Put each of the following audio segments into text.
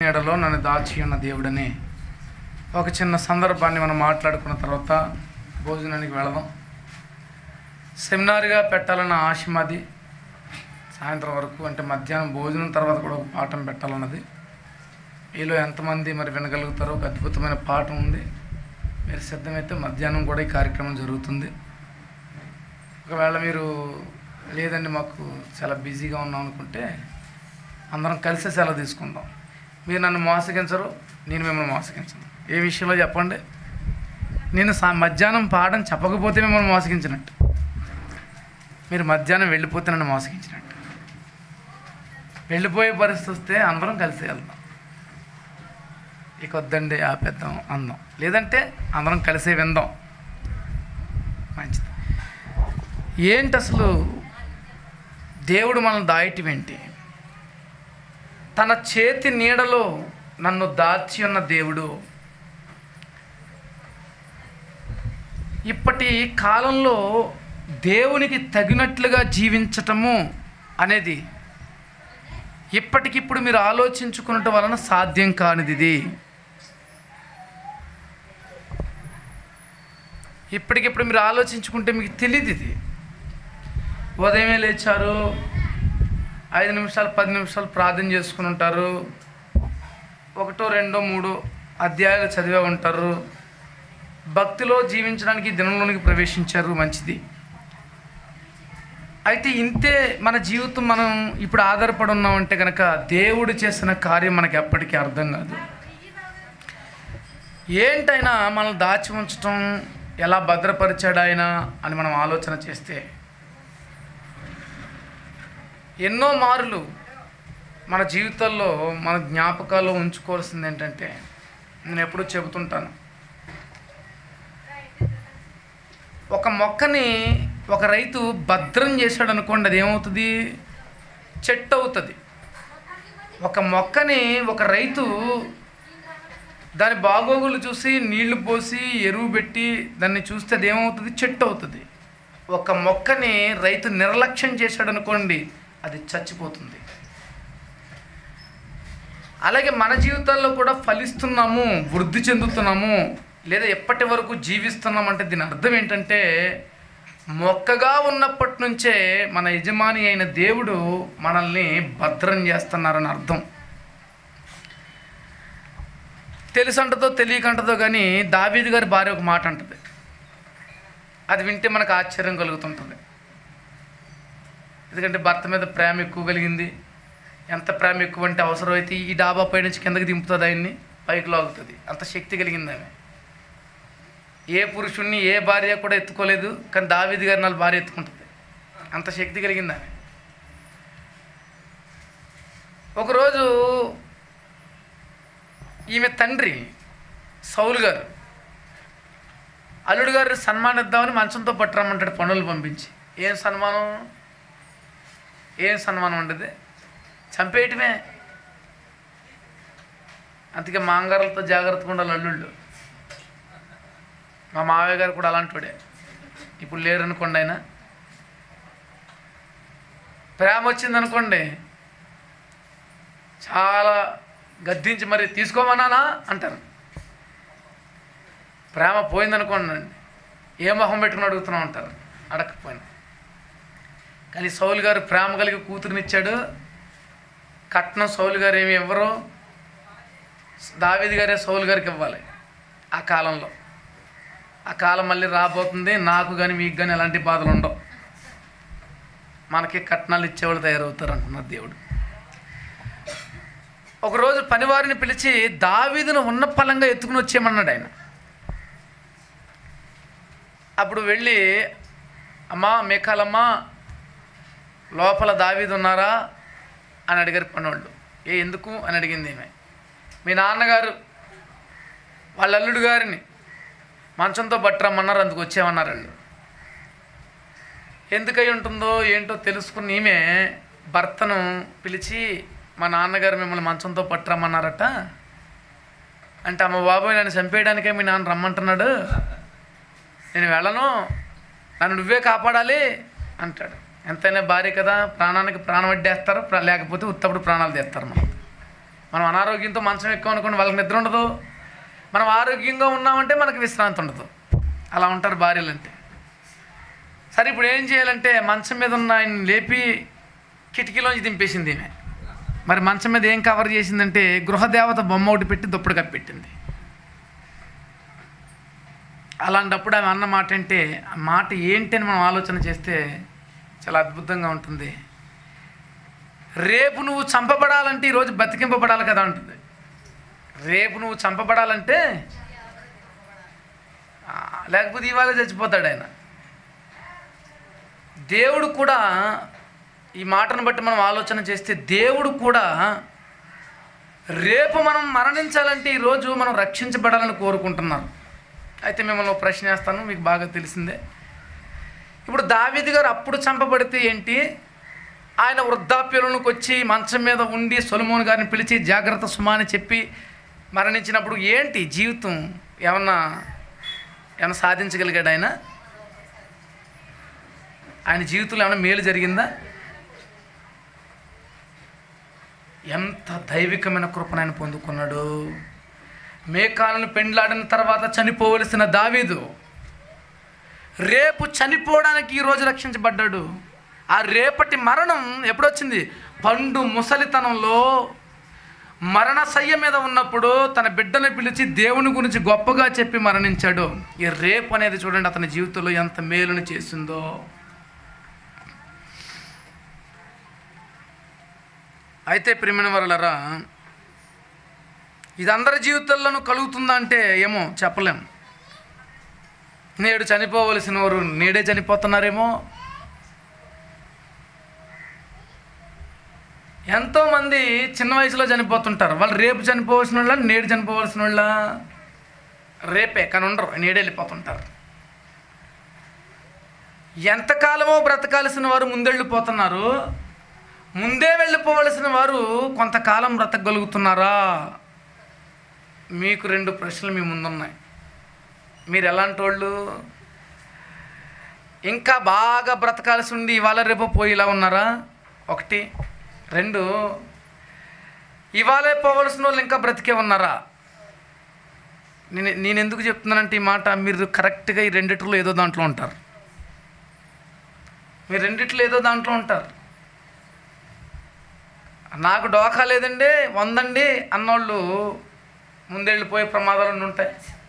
నీడలో నన్ను దాచి ఉన్న దేవుడని ఒక చిన్న సందర్భాన్ని మనం మాట్లాడుకున్న తర్వాత భోజనానికి వెళదాం సెమినార్గా పెట్టాలన్న ఆశ మాది సాయంత్రం వరకు అంటే మధ్యాహ్నం భోజనం తర్వాత కూడా ఒక పాఠం పెట్టాలన్నది మీలో ఎంతమంది మరి వినగలుగుతారో ఒక అద్భుతమైన పాఠం ఉంది మీరు సిద్ధమైతే మధ్యాహ్నం కూడా ఈ కార్యక్రమం జరుగుతుంది ఒకవేళ మీరు లేదండి మాకు చాలా బిజీగా ఉన్నాం అనుకుంటే అందరం కలిసి సెలవు తీసుకుందాం మీరు నన్ను మోసగించరు నేను మిమ్మల్ని మోసగించను ఏ విషయంలో చెప్పండి నేను సా మధ్యాహ్నం పాఠం చెప్పకపోతే మిమ్మల్ని మోసగించినట్టు మీరు మధ్యాహ్నం వెళ్ళిపోతే నన్ను మోసగించినట్టు వెళ్ళిపోయే పరిస్థితి వస్తే అందరం కలిసి వెళ్దాం ఇక వద్దండి ఆపేద్దాం అందాం లేదంటే అందరం కలిసే విందాం మంచిది ఏంటి అసలు దేవుడు మనల్ని దాయటం ఏంటి తన చేతి నీడలో నన్ను దాచి ఉన్న దేవుడు ఇప్పటి కాలంలో దేవునికి తగినట్లుగా జీవించటము అనేది ఇప్పటికిప్పుడు మీరు ఆలోచించుకున్నట వలన సాధ్యం కానిది ఇది ఇప్పటికిప్పుడు మీరు ఆలోచించుకుంటే మీకు తెలియదు ఇది ఉదయమే లేచారు ఐదు నిమిషాలు పది నిమిషాలు ప్రార్థన చేసుకుని ఉంటారు ఒకటో రెండో మూడో అధ్యాయాలు చదివే ఉంటారు భక్తిలో జీవించడానికి ఈ దినంలోనికి ప్రవేశించారు మంచిది అయితే ఇంతే మన జీవితం మనం ఇప్పుడు ఆధారపడి ఉన్నామంటే కనుక దేవుడు చేసిన కార్యం మనకి ఎప్పటికీ అర్థం కాదు ఏంటైనా మనల్ని దాచి ఉంచటం ఎలా భద్రపరిచాడు ఆయన అని మనం ఆలోచన చేస్తే ఎన్నో మార్లు మన జీవితాల్లో మన జ్ఞాపకాల్లో ఉంచుకోవాల్సింది ఏంటంటే నేను ఎప్పుడూ చెబుతుంటాను ఒక మొక్కని ఒక రైతు భద్రం చేశాడు అనుకోండి అది ఏమవుతుంది చెట్టు అవుతుంది ఒక మొక్కని ఒక రైతు దాని బాగోగులు చూసి నీళ్లు పోసి ఎరువు పెట్టి దాన్ని చూస్తే అది ఏమవుతుంది చెట్టు అవుతుంది ఒక మొక్కని రైతు నిర్లక్ష్యం చేశాడు అనుకోండి అది చచ్చిపోతుంది అలాగే మన జీవితాల్లో కూడా ఫలిస్తున్నాము వృద్ధి చెందుతున్నాము లేదా ఎప్పటి వరకు జీవిస్తున్నాం అంటే దీని అర్థం ఏంటంటే మొక్కగా ఉన్నప్పటి నుంచే మన యజమాని అయిన దేవుడు మనల్ని భద్రం చేస్తున్నారని అర్థం తెలుసంటదో తెలియకంటదో కానీ దావీదు గారి భార్య ఒక మాట అంటది అది వింటే మనకు ఆశ్చర్యం కలుగుతుంటుంది ఎందుకంటే భర్త మీద ప్రేమ ఎక్కువ కలిగింది ఎంత ప్రేమ ఎక్కువ అంటే అవసరమైతే ఈ డాబా పై నుంచి కిందకి దింపుతుంది ఆయన్ని పైకి లాగుతుంది అంత శక్తి కలిగింది ఆమె ఏ పురుషుణ్ణి ఏ భార్య కూడా ఎత్తుకోలేదు కానీ దావీది గారి నాలుగు భార్య ఎత్తుకుంటుంది అంత శక్తి కలిగింది ఆమె ఒకరోజు ఈమె తండ్రి సౌలు గారు అల్లుడు గారిని సన్మానిద్దామని మంచంతో పట్టురమ్మంటాడు పనులు పంపించి ఏం సన్మానం ఏం సన్మానం ఉండదు చంపేయటమే అందుకే మాంగారులతో జాగ్రత్తగా ఉండాలి అల్లుళ్ళు మా మావయ్య గారు కూడా అలాంటివాడే ఇప్పుడు లేరు అనుకోండి ఆయన ప్రేమ వచ్చిందనుకోండి చాలా గద్దించి మరి తీసుకోమన్నానా అంటారు ప్రేమ పోయిందనుకోండి ఏ మొహం పెట్టుకుని అడుగుతున్నాం అంటారు అడగకపోయినా కానీ సౌలు గారు ప్రేమ కలిగి కూతురునిచ్చాడు కట్నం సౌలు గారు ఏమి ఇవ్వరు దావీది గారే సౌలు గారికి ఇవ్వాలి ఆ కాలంలో ఆ కాలం మళ్ళీ రాబోతుంది నాకు కానీ మీకు కానీ ఎలాంటి బాధలు ఉండవు మనకి కట్నాలు ఇచ్చేవాళ్ళు తయారవుతారు అంటున్నారు దేవుడు ఒకరోజు పనివారిని పిలిచి దావీదును ఉన్న పలంగా ఎత్తుకుని వచ్చేయమన్నాడు ఆయన అప్పుడు వెళ్ళి అమ్మా మేకాలమ్మ లోపల దావీదు ఉన్నారా అని అడిగారు పనోళ్ళు ఏ ఎందుకు అని అడిగింది ఈమె మీ నాన్నగారు వాళ్ళ అల్లుడు గారిని మంచంతో పట్టరమ్మన్నారు అందుకు వచ్చామన్నారు వాళ్ళు ఎందుకై ఉంటుందో ఏంటో తెలుసుకుని ఈమె భర్తను పిలిచి మా నాన్నగారు మిమ్మల్ని మంచంతో పట్టరమ్మన్నారట అంటే అమ్మ బాబోయ్ నన్ను చంపేయడానికే మీ నాన్న రమ్మంటున్నాడు నేను వెళ్ళను నన్ను నువ్వే కాపాడాలి అంటాడు ఎంతైనా భార్య కదా ప్రాణానికి ప్రాణం వడ్డేస్తారు ప్రా- లేకపోతే ఉత్తప్పుడు ప్రాణాలు తీస్తారు మనం మనం అనారోగ్యంతో మంచం ఎక్కువ అనుకోండి వాళ్ళకి నిద్ర ఉండదు మనం ఆరోగ్యంగా ఉన్నామంటే మనకు విశ్రాంతి ఉండదు అలా ఉంటారు భార్యలు అంటే సరే ఇప్పుడు ఏం చేయాలంటే మంచం మీద ఉన్న ఆయన లేపి కిటికీలోంచి దింపేసింది ఈమె మరి మంచం మీద ఏం కవర్ చేసిందంటే గృహదేవత బొమ్మ ఒకటి పెట్టి దుప్పటి కప్పెట్టింది అలాంటప్పుడు ఆమె అన్న మాట అంటే ఆ మాట ఏంటి అని మనం ఆలోచన చేస్తే చాలా అద్భుతంగా ఉంటుంది రేపు నువ్వు చంపబడాలంటే ఈరోజు బతికింపబడాలి కదా అంటుంది రేపు నువ్వు చంపబడాలంటే ఆ, లేకపోతే ఇవాళ చచ్చిపోతాడు ఆయన దేవుడు కూడా ఈ మాటను బట్టి మనం ఆలోచన చేస్తే దేవుడు కూడా రేపు మనం మరణించాలంటే ఈరోజు మనం రక్షించబడాలని కోరుకుంటున్నారు అయితే మిమ్మల్ని ఒక ప్రశ్న వేస్తాను మీకు బాగా తెలిసిందే ఇప్పుడు దావీది గారు అప్పుడు చంపబడితే ఏంటి ఆయన వృద్ధాప్యంలోకి వచ్చి మంచం మీద ఉండి సొలమోన్ గారిని పిలిచి జాగ్రత్త సుమా అని చెప్పి మరణించినప్పుడు ఏంటి జీవితం ఏమన్నా ఏమన్నా సాధించగలిగాడు ఆయన ఆయన జీవితంలో ఏమైనా మేలు జరిగిందా ఎంత దైవికమైన కృపను ఆయన పొందుకున్నాడు మేకాలను పెండ్లాడిన తర్వాత చనిపోవలసిన దావీదు రేపు చనిపోవడానికి ఈరోజు రక్షించబడ్డాడు ఆ రేపటి మరణం ఎప్పుడొచ్చింది పండు ముసలితనంలో మరణశయ్య మీద ఉన్నప్పుడు తన బిడ్డను పిలిచి దేవుని గురించి గొప్పగా చెప్పి మరణించాడు ఈ రేపు అనేది చూడండి అతని జీవితంలో ఎంత మేలుని చేసిందో అయితే ప్రియమైన వరలరా ఇది అందరి జీవితాల్లోనూ కలుగుతుందా అంటే ఏమో చెప్పలేం నేడు చనిపోవలసిన వారు నేడే చనిపోతున్నారేమో ఎంతోమంది చిన్న వయసులో చనిపోతుంటారు వాళ్ళు రేపు చనిపోవలసిన వాళ్ళ నేడు చనిపోవలసిన వాళ్ళ రేపే కానీ ఉండరు నేడే వెళ్ళిపోతుంటారు ఎంతకాలమో బ్రతకాల్సిన వారు ముందెళ్ళిపోతున్నారు ముందే వెళ్ళిపోవలసిన వారు కొంతకాలం బ్రతకగలుగుతున్నారా మీకు రెండు ప్రశ్నలు మీ ముందున్నాయి మీరు ఎలాంటి వాళ్ళు ఇంకా బాగా బ్రతకాల్సి ఉండి ఇవాళ రేపు పోయేలా ఉన్నారా ఒకటి రెండు ఇవాళే పోవలసిన వాళ్ళు ఇంకా బ్రతికే ఉన్నారా నేను నేను ఎందుకు చెప్తున్నానంటే ఈ మాట మీరు కరెక్ట్గా ఈ రెండిట్లో ఏదో దాంట్లో ఉంటారు మీరు రెండిట్లో ఏదో దాంట్లో ఉంటారు నాకు డోకా లేదండి వందండి అన్నోళ్ళు ముందెళ్ళిపోయే ప్రమాదాలు ఉంటాయి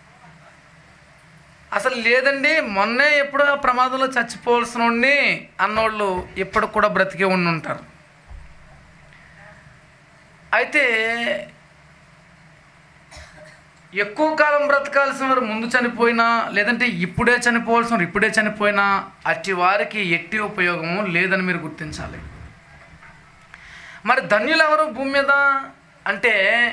అసలు లేదండి మొన్నే ఎప్పుడో ఆ ప్రమాదంలో చచ్చిపోవలసిన వాడిని అన్నోళ్ళు ఎప్పుడు కూడా బ్రతికే ఉండి ఉంటారు అయితే ఎక్కువ కాలం బ్రతకాల్సిన వారు ముందు చనిపోయినా లేదంటే ఇప్పుడే చనిపోవాల్సిన వారు ఇప్పుడే చనిపోయినా అట్టి వారికి ఎట్టి ఉపయోగము లేదని మీరు గుర్తించాలి మరి ధన్యులు ఎవరు భూమి మీద అంటే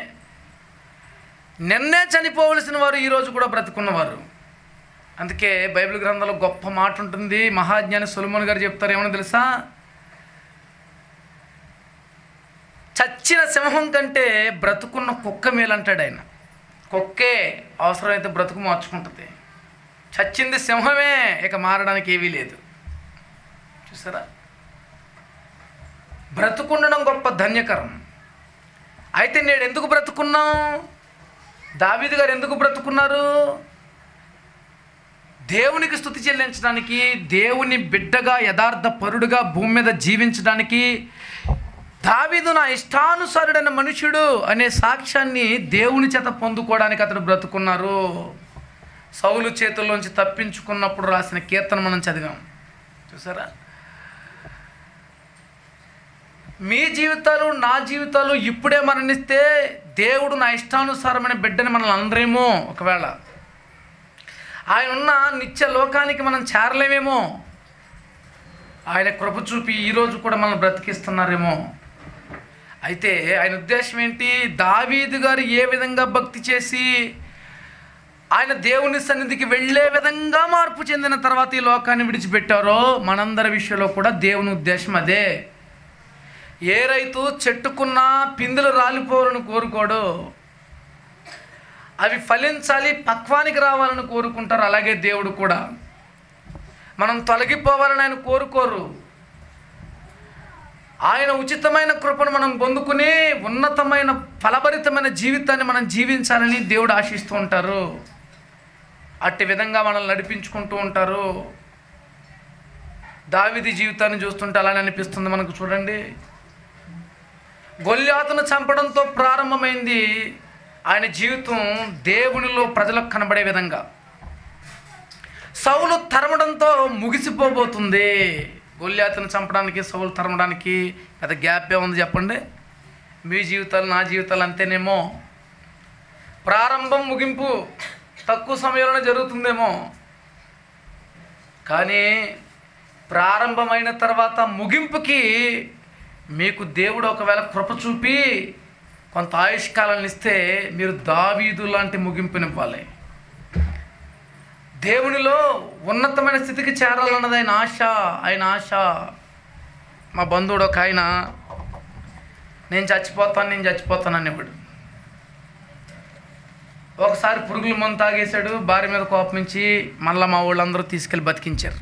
నిన్నే చనిపోవలసిన వారు ఈరోజు కూడా బ్రతుకున్నవారు అందుకే బైబిల్ గ్రంథంలో గొప్ప మాట ఉంటుంది మహాజ్ఞాని సొలమోన్ గారు చెప్తారు ఏమన్నా తెలుసా చచ్చిన సింహం కంటే బ్రతుకున్న కుక్క మేలంటాడు ఆయన కుక్కే అవసరమైతే బ్రతుకు మార్చుకుంటుంది చచ్చింది సింహమే ఇక మారడానికి ఏవీ లేదు చూసారా బ్రతుకుండడం గొప్ప ధన్యకరం అయితే నేడు ఎందుకు బ్రతుకున్నాం దావీదు గారు ఎందుకు బ్రతుకున్నారు దేవునికి స్థుతి చెల్లించడానికి దేవుని బిడ్డగా యథార్థ పరుడుగా భూమి మీద జీవించడానికి దావీదు నా ఇష్టానుసారుడైన మనుషుడు అనే సాక్ష్యాన్ని దేవుని చేత పొందుకోవడానికి అతడు బ్రతుకున్నారు సౌలు చేతుల్లోంచి తప్పించుకున్నప్పుడు రాసిన కీర్తన మనం చదివాం చూసారా మీ జీవితాలు నా జీవితాలు ఇప్పుడే మరణిస్తే దేవుడు నా ఇష్టానుసారమైన బిడ్డని మనల్ని అనరేమో ఒకవేళ ఆయన ఉన్న నిత్య లోకానికి మనం చేరలేమేమో ఆయన కృప చూపి ఈరోజు కూడా మనం బ్రతికిస్తున్నారేమో అయితే ఆయన ఉద్దేశం ఏంటి దావీదు గారు ఏ విధంగా భక్తి చేసి ఆయన దేవుని సన్నిధికి వెళ్ళే విధంగా మార్పు చెందిన తర్వాత ఈ లోకాన్ని విడిచిపెట్టారో మనందరి విషయంలో కూడా దేవుని ఉద్దేశం అదే ఏ రైతు చెట్టుకున్న పిందులు రాలిపోవాలని కోరుకోడు అవి ఫలించాలి పక్వానికి రావాలని కోరుకుంటారు అలాగే దేవుడు కూడా మనం తొలగిపోవాలని ఆయన కోరుకోరు ఆయన ఉచితమైన కృపను మనం పొందుకుని ఉన్నతమైన ఫలభరితమైన జీవితాన్ని మనం జీవించాలని దేవుడు ఆశిస్తూ ఉంటారు అట్టి విధంగా మనల్ని నడిపించుకుంటూ ఉంటారు దావిది జీవితాన్ని చూస్తుంటే అలానే అనిపిస్తుంది మనకు చూడండి గొల్యాతును చంపడంతో ప్రారంభమైంది ఆయన జీవితం దేవునిలో ప్రజలకు కనబడే విధంగా సౌలు తరమడంతో ముగిసిపోబోతుంది గొల్యాతును చంపడానికి సౌలు తరమడానికి పెద్ద గ్యాప్ ఉంది చెప్పండి మీ జీవితాలు నా జీవితాలు అంతేనేమో ప్రారంభం ముగింపు తక్కువ సమయంలోనే జరుగుతుందేమో కానీ ప్రారంభమైన తర్వాత ముగింపుకి మీకు దేవుడు ఒకవేళ కృప చూపి కొంత ఆయుష్కాలాన్ని ఇస్తే మీరు దావీదు లాంటి ముగింపునివ్వాలి దేవునిలో ఉన్నతమైన స్థితికి చేరాలన్నది ఆయన ఆశ ఆయన ఆశ మా బంధువుడు ఒక ఆయన నేను చచ్చిపోతాను నేను చచ్చిపోతాను అనేవాడు ఒకసారి పురుగుల మందు తాగేశాడు భార్య మీద కోపమించి మళ్ళీ మా వాళ్ళందరూ తీసుకెళ్ళి బతికించారు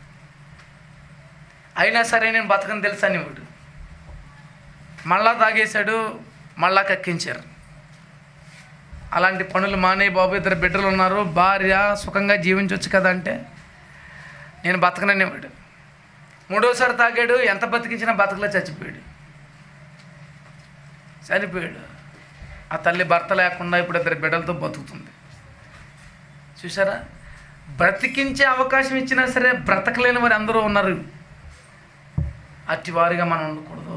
అయినా సరే నేను బతకని తెలుసు అనేవాడు మళ్ళా తాగేశాడు మళ్ళా కక్కించారు అలాంటి పనులు మానే బాబు ఇద్దరు బిడ్డలు ఉన్నారు భార్య సుఖంగా జీవించవచ్చు కదా అంటే నేను బతకననేవాడు మూడోసారి తాగాడు ఎంత బతికించినా బతకలే చచ్చిపోయాడు చనిపోయాడు ఆ తల్లి భర్త లేకుండా ఇప్పుడు ఇద్దరు బిడ్డలతో బతుకుతుంది చూసారా బ్రతికించే అవకాశం ఇచ్చినా సరే బ్రతకలేని వారు అందరూ ఉన్నారు అట్టివారిగా మనం ఉండకూడదు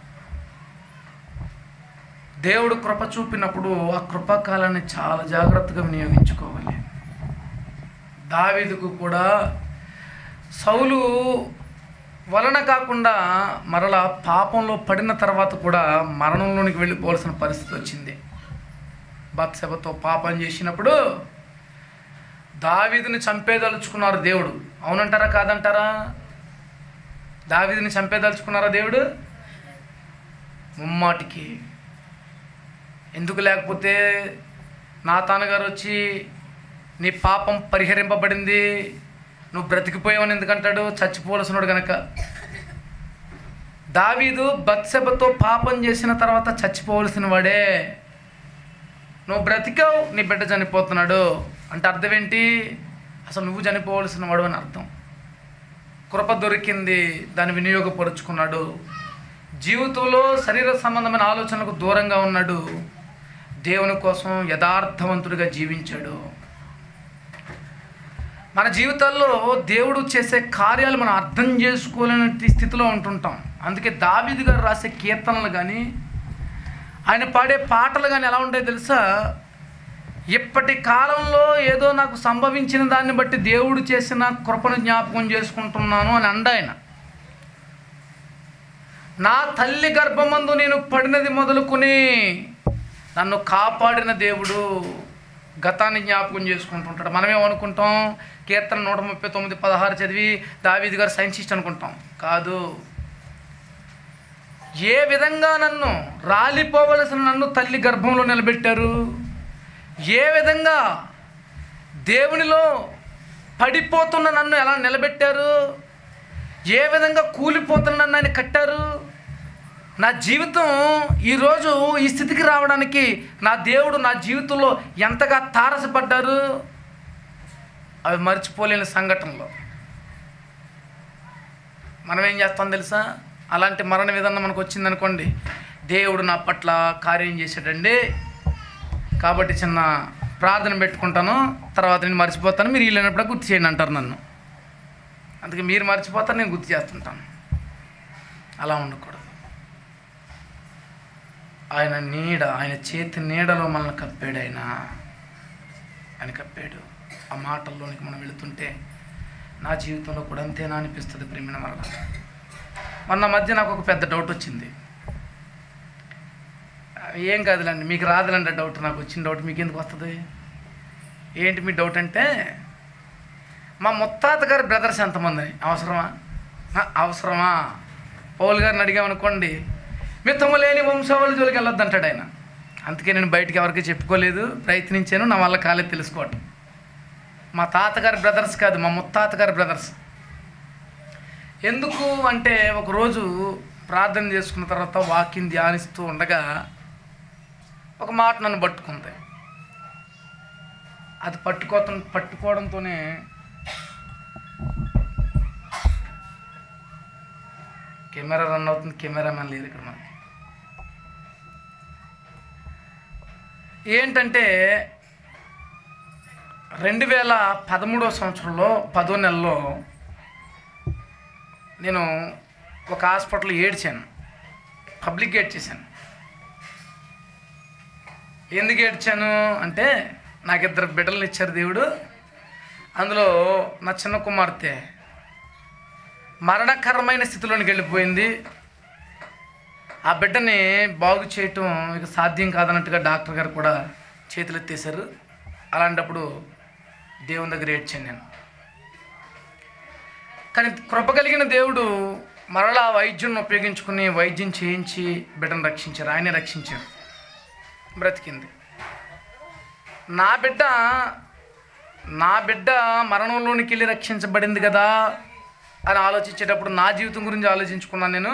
దేవుడు కృప చూపినప్పుడు ఆ కృపాకాలాన్ని చాలా జాగ్రత్తగా వినియోగించుకోవాలి దావీదుకు కూడా సౌలు వలన కాకుండా మరలా పాపంలో పడిన తర్వాత కూడా మరణంలోనికి వెళ్ళిపోవాల్సిన పరిస్థితి వచ్చింది బత్సెబతో పాపం చేసినప్పుడు దావీదుని చంపేదలుచుకున్నారు దేవుడు అవునంటారా కాదంటారా దావీదుని చంపేదలుచుకున్నారా దేవుడు ముమ్మాటికి ఎందుకు లేకపోతే నా తానగారు వచ్చి నీ పాపం పరిహరింపబడింది నువ్వు బ్రతికిపోయావని ఎందుకంటాడు చచ్చిపోవలసినాడు గనక దావీదు బత్సెబతో పాపం చేసిన తర్వాత చచ్చిపోవలసిన వాడే నువ్వు బ్రతికావు నీ బిడ్డ చనిపోతున్నాడు అంటే అర్థం ఏంటి అసలు నువ్వు చనిపోవలసిన వాడు అని అర్థం కృప దొరికింది దాన్ని వినియోగపరుచుకున్నాడు జీవితంలో శరీర సంబంధమైన ఆలోచనలకు దూరంగా ఉన్నాడు దేవుని కోసం యథార్థవంతుడిగా జీవించాడు మన జీవితాల్లో దేవుడు చేసే కార్యాలు మనం అర్థం చేసుకోలేని స్థితిలో ఉంటుంటాం అందుకే దావీదు గారు రాసే కీర్తనలు కానీ ఆయన పాడే పాటలు కానీ ఎలా ఉంటాయో తెలుసా ఇప్పటి కాలంలో ఏదో నాకు సంభవించిన దాన్ని బట్టి దేవుడు చేసిన కృపను జ్ఞాపకం చేసుకుంటున్నాను అని అండ ఆయన నా తల్లి గర్భమందు నేను పడినది మొదలుకొని నన్ను కాపాడిన దేవుడు గతాన్ని జ్ఞాపకం చేసుకుంటుంటాడు మనమేమనుకుంటాం కీర్తన నూట ముప్పై తొమ్మిది పదహారు చదివి దావీది గారు సైన్సిస్ట్ అనుకుంటాం కాదు ఏ విధంగా నన్ను రాలిపోవలసిన నన్ను తల్లి గర్భంలో నిలబెట్టారు ఏ విధంగా దేవునిలో పడిపోతున్న నన్ను ఎలా నిలబెట్టారు ఏ విధంగా కూలిపోతున్న నన్ను ఆయన కట్టారు నా జీవితం ఈరోజు ఈ స్థితికి రావడానికి నా దేవుడు నా జీవితంలో ఎంతగా తారసపడ్డారు అవి మర్చిపోలేని సంఘటనలు మనం ఏం చేస్తాం తెలుసా అలాంటి మరణ విధానం మనకు వచ్చిందనుకోండి దేవుడు నా పట్ల కార్యం చేశాడండి కాబట్టి చిన్న ప్రార్థన పెట్టుకుంటాను తర్వాత నేను మర్చిపోతాను మీరు వీళ్ళైనప్పుడు గుర్తు చేయండి అంటారు నన్ను అందుకే మీరు మర్చిపోతారు నేను గుర్తు చేస్తుంటాను అలా ఉండకూడదు ఆయన నీడ ఆయన చేతి నీడలో మనల్ని కప్పాడు ఆయన ఆయన కప్పాడు ఆ మాటల్లోనికి మనం వెళుతుంటే నా జీవితంలో కూడా అంతేనా అనిపిస్తుంది ప్రేమిన వల్ల మొన్న మధ్య నాకు ఒక పెద్ద డౌట్ వచ్చింది ఏం కాదులేండి మీకు రాదులేండి డౌట్ నాకు వచ్చిన డౌట్ మీకు ఎందుకు వస్తుంది ఏంటి మీ డౌట్ అంటే మా ముత్తాత గారి బ్రదర్స్ ఎంతమంది అవసరమా ఆ, అవసరమా పౌల్ గారిని అడిగామనుకోండి మిత్తము లేని వంశావళి జోలికి వెళ్ళొద్దు అంటాడు ఆయన అందుకే నేను బయటికి ఎవరికి చెప్పుకోలేదు ప్రయత్నించాను నా వల్ల కాలేదు తెలుసుకోవటం మా తాతగారి బ్రదర్స్ కాదు మా ముత్తాత గారి బ్రదర్స్ ఎందుకు అంటే ఒకరోజు ప్రార్థన చేసుకున్న తర్వాత వాక్యం ధ్యానిస్తూ ఉండగా ఒక మాట నన్ను పట్టుకుంది అది పట్టుకోవటం పట్టుకోవడంతోనే కెమెరా రన్ అవుతుంది కెమెరామెన్ లేదు ఇక్కడ మనకి ఏంటంటే రెండు వేల పదమూడవ సంవత్సరంలో పదో నెలలో నేను ఒక హాస్పిటల్ ఏడ్చాను పబ్లిక్ ఏడ్చేశాను ఎందుకు ఏడ్చాను అంటే నాకు ఇద్దరు బిడ్డలను ఇచ్చారు దేవుడు అందులో నా చిన్న కుమార్తె మరణకరమైన స్థితిలోనికి వెళ్ళిపోయింది ఆ బిడ్డని బాగు చేయటం ఇక సాధ్యం కాదన్నట్టుగా డాక్టర్ గారు కూడా చేతులు ఎత్తేశారు అలాంటప్పుడు దేవుని దగ్గర ఏడ్చాను నేను కానీ కృప కలిగిన దేవుడు మరలా ఆ వైద్యుని ఉపయోగించుకుని వైద్యం చేయించి బిడ్డను రక్షించారు ఆయనే రక్షించారు బ్రతికింది నా బిడ్డ నా బిడ్డ మరణంలోనికి వెళ్ళి రక్షించబడింది కదా అని ఆలోచించేటప్పుడు నా జీవితం గురించి ఆలోచించుకున్నాను నేను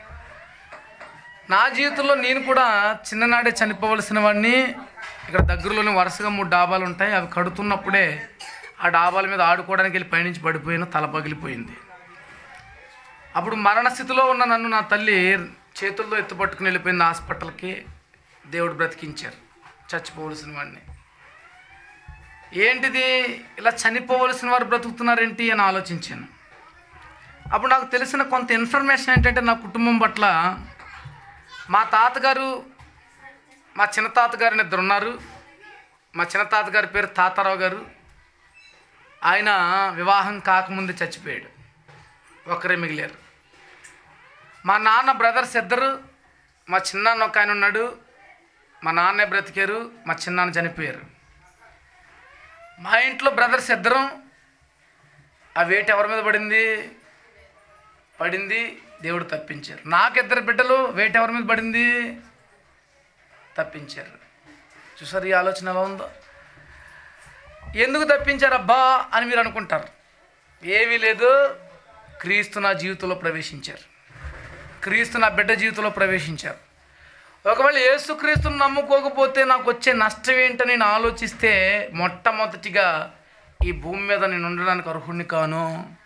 నా జీవితంలో నేను కూడా చిన్ననాడే చనిపోవలసిన వాడిని ఇక్కడ దగ్గరలోనే వరుసగా మూడు డాబాలు ఉంటాయి అవి కడుతున్నప్పుడే ఆ డాబాల మీద ఆడుకోవడానికి వెళ్ళి పైనుంచి పడిపోయిన తల పగిలిపోయింది అప్పుడు మరణ స్థితిలో ఉన్న నన్ను నా తల్లి చేతుల్లో ఎత్తుపట్టుకుని వెళ్ళిపోయింది హాస్పిటల్కి దేవుడు బ్రతికించారు చచ్చిపోవలసిన వాడిని ఏంటిది ఇలా చనిపోవలసిన వారు బ్రతుకుతున్నారేంటి అని ఆలోచించాను అప్పుడు నాకు తెలిసిన కొంత ఇన్ఫర్మేషన్ ఏంటంటే నా కుటుంబం పట్ల మా తాతగారు మా చిన్న తాతగారు ఇద్దరు ఉన్నారు మా చిన్న తాతగారి పేరు తాతారావు గారు ఆయన వివాహం కాకముందే చచ్చిపోయాడు ఒకరే మిగిలారు మా నాన్న బ్రదర్స్ ఇద్దరు మా చిన్నాన్న ఒక ఆయన ఉన్నాడు మా నాన్నే బ్రతికారు మా చిన్నాన్న చనిపోయారు మా ఇంట్లో బ్రదర్స్ ఇద్దరం ఆ వేట ఎవరి మీద పడింది పడింది దేవుడు తప్పించారు నాకు ఇద్దరు బిడ్డలు వేట ఎవరి మీద పడింది తప్పించారు చూసారు ఈ ఆలోచన ఎలా ఉందో ఎందుకు తప్పించారు అబ్బా అని మీరు అనుకుంటారు ఏమీ లేదు క్రీస్తు నా జీవితంలో ప్రవేశించారు క్రీస్తు నా బిడ్డ జీవితంలో ప్రవేశించారు ఒకవేళ యేసుక్రీస్తుని నమ్ముకోకపోతే నాకు వచ్చే నష్టం ఏంటని నేను ఆలోచిస్తే మొట్టమొదటిగా ఈ భూమి మీద నేను ఉండడానికి అర్హుణ్ణి కాను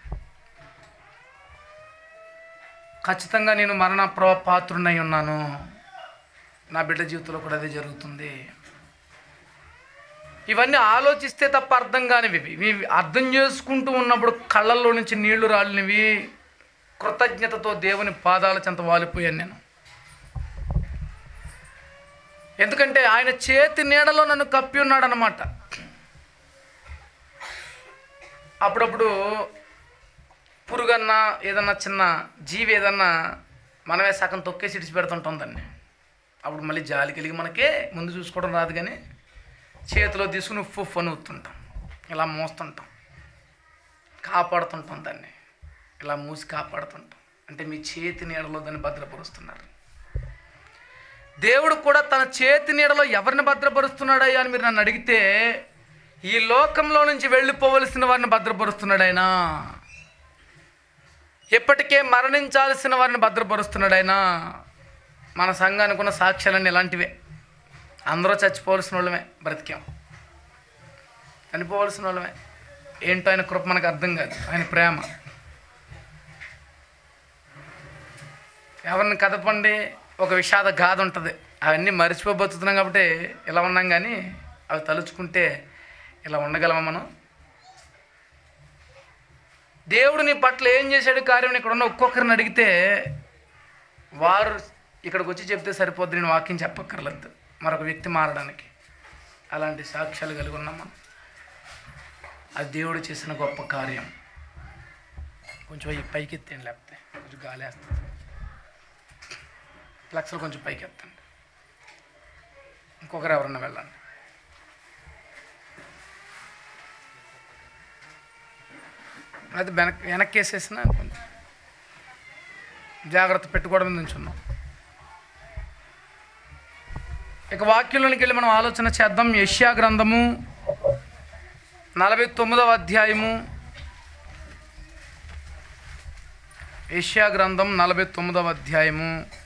ఖచ్చితంగా నేను మరణ ప్ర పాత్రునై ఉన్నాను నా బిడ్డ జీవితంలో కూడా అదే జరుగుతుంది ఇవన్నీ ఆలోచిస్తే తప్ప అర్థం కానివి ఇవి ఇవి అర్థం చేసుకుంటూ ఉన్నప్పుడు కళ్ళల్లో నుంచి నీళ్లు రాలినవి కృతజ్ఞతతో దేవుని పాదాల చెంత వాలిపోయాను నేను ఎందుకంటే ఆయన చేతి నీడలో నన్ను కప్పి ఉన్నాడనమాట అప్పుడప్పుడు పురుగన్నా ఏదన్నా చిన్న జీవి ఏదన్నా మనమే సగం తొక్కేసి ఇడిచి పెడుతుంటాం దాన్ని అప్పుడు మళ్ళీ జాలి కలిగి మనకే ముందు చూసుకోవడం రాదు కానీ చేతిలో తీసుకుని ఉఫ్ ఉఫ్ అని ఊతుంటాం ఇలా మోస్తుంటాం కాపాడుతుంటాం దాన్ని ఇలా మూసి కాపాడుతుంటాం అంటే మీ చేతి నీడలో దాన్ని భద్రపరుస్తున్నారు దేవుడు కూడా తన చేతి నీడలో ఎవరిని భద్రపరుస్తున్నాడయ్యా అని మీరు నన్ను అడిగితే ఈ లోకంలో నుంచి వెళ్ళిపోవలసిన వారిని భద్రపరుస్తున్నాడు ఆయన ఎప్పటికే మరణించాల్సిన వారిని భద్రపరుస్తున్నాడు ఆయన మన సంఘానికి ఉన్న సాక్ష్యాలన్నీ ఇలాంటివే అందరూ చచ్చిపోవలసిన వాళ్ళమే బ్రతికాం చనిపోవలసిన వాళ్ళమే ఏంటో ఆయన కృప మనకు అర్థం కాదు ఆయన ప్రేమ ఎవరిని కదపండి ఒక విషాద గాథ ఉంటుంది అవన్నీ మర్చిపోబోతున్నాం కాబట్టి ఇలా ఉన్నాం కానీ అవి తలుచుకుంటే ఇలా ఉండగలమా మనం దేవుడు నీ పట్ల ఏం చేశాడు కార్యం ఇక్కడ ఉన్న ఒక్కొక్కరిని అడిగితే వారు ఇక్కడికి వచ్చి చెప్తే సరిపోద్ది నేను వాక్యం చెప్పక్కర్లేదు మరొక వ్యక్తి మారడానికి అలాంటి సాక్ష్యాలు కలిగి ఉన్నాం మనం అది దేవుడు చేసిన గొప్ప కార్యం కొంచెం ఈ పైకి ఎత్తండి లేకపోతే కొంచెం గాలి వేస్తుంది ఫ్లెక్స్లు కొంచెం పైకి ఎత్తండి ఇంకొకరు ఎవరన్నా వెళ్ళండి అయితే వెనక్ వెనక్కి వేసేసిన కొంచెం జాగ్రత్త పెట్టుకోవడం మీద ఉంచున్నాం ఇక వాక్యంలోనికి వెళ్ళి మనం ఆలోచన చేద్దాం యష్యా గ్రంథము నలభై తొమ్మిదవ అధ్యాయము ఏషియా గ్రంథం నలభై తొమ్మిదవ అధ్యాయము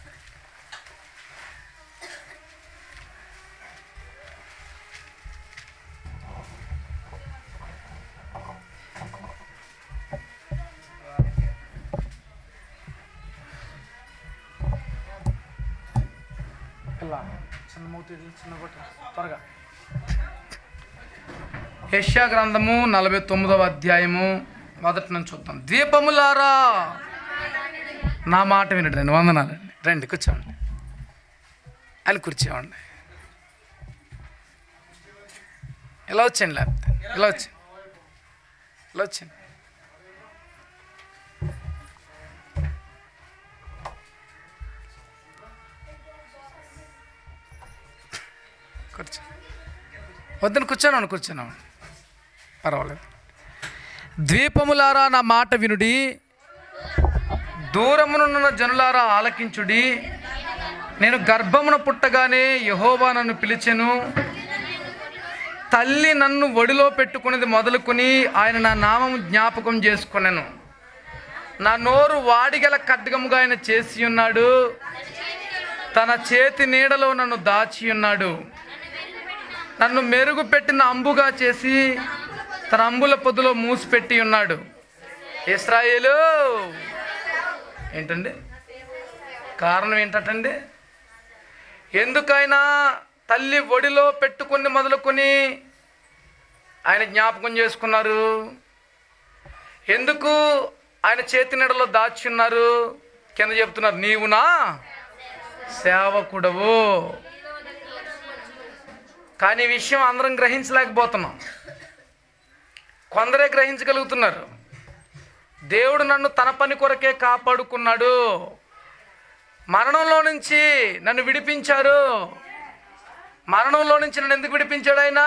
ఇలా చిన్న మూతి ఇది, చిన్న బొట్టు త్వరగా యెషయా గ్రంథము నలభై తొమ్మిదవ అధ్యాయము మొదటి నుంచి చూద్దాం దీపములారా నా మాట వినండి రండి వందనాలండి రండి కూర్చోండి అని కూర్చోండి ఇలా వచ్చండి లేకపోతే ఇలా వచ్చి ఇలా వచ్చండి కూర్చో వద్దని కూర్చోను కూర్చున్నాను పర్వాలేదు ద్వీపములారా నా మాట వినుడి దూరమునున్న జనులారా ఆలకించుడి నేను గర్భమున పుట్టగానే యహోవా నన్ను పిలిచెను తల్లి నన్ను ఒడిలో పెట్టుకునేది మొదలుకొని ఆయన నా నామము జ్ఞాపకం చేసుకొనెను నా నోరు వాడిగల ఖడ్గముగా ఆయన చేసి ఉన్నాడు తన చేతి నీడలో నన్ను దాచి ఉన్నాడు నన్ను మెరుగు పెట్టిన అంబుగా చేసి తన అంబుల పొద్దులో మూసిపెట్టి ఉన్నాడు ఇస్రాయేలు ఏంటండి కారణం ఏంటండి ఎందుకైనా తల్లి ఒడిలో పెట్టుకుని మొదలుకొని ఆయన జ్ఞాపకం చేసుకున్నారు ఎందుకు ఆయన చేతి నీడలో దాచి ఉన్నారు కింద చెప్తున్నారు నీవునా సేవకుడవు కానీ ఈ విషయం అందరం గ్రహించలేకపోతున్నాం కొందరే గ్రహించగలుగుతున్నారు దేవుడు నన్ను తన పని కొరకే కాపాడుకున్నాడు మరణంలో నుంచి నన్ను విడిపించారు మరణంలో నుంచి నన్ను ఎందుకు విడిపించాడు ఆయన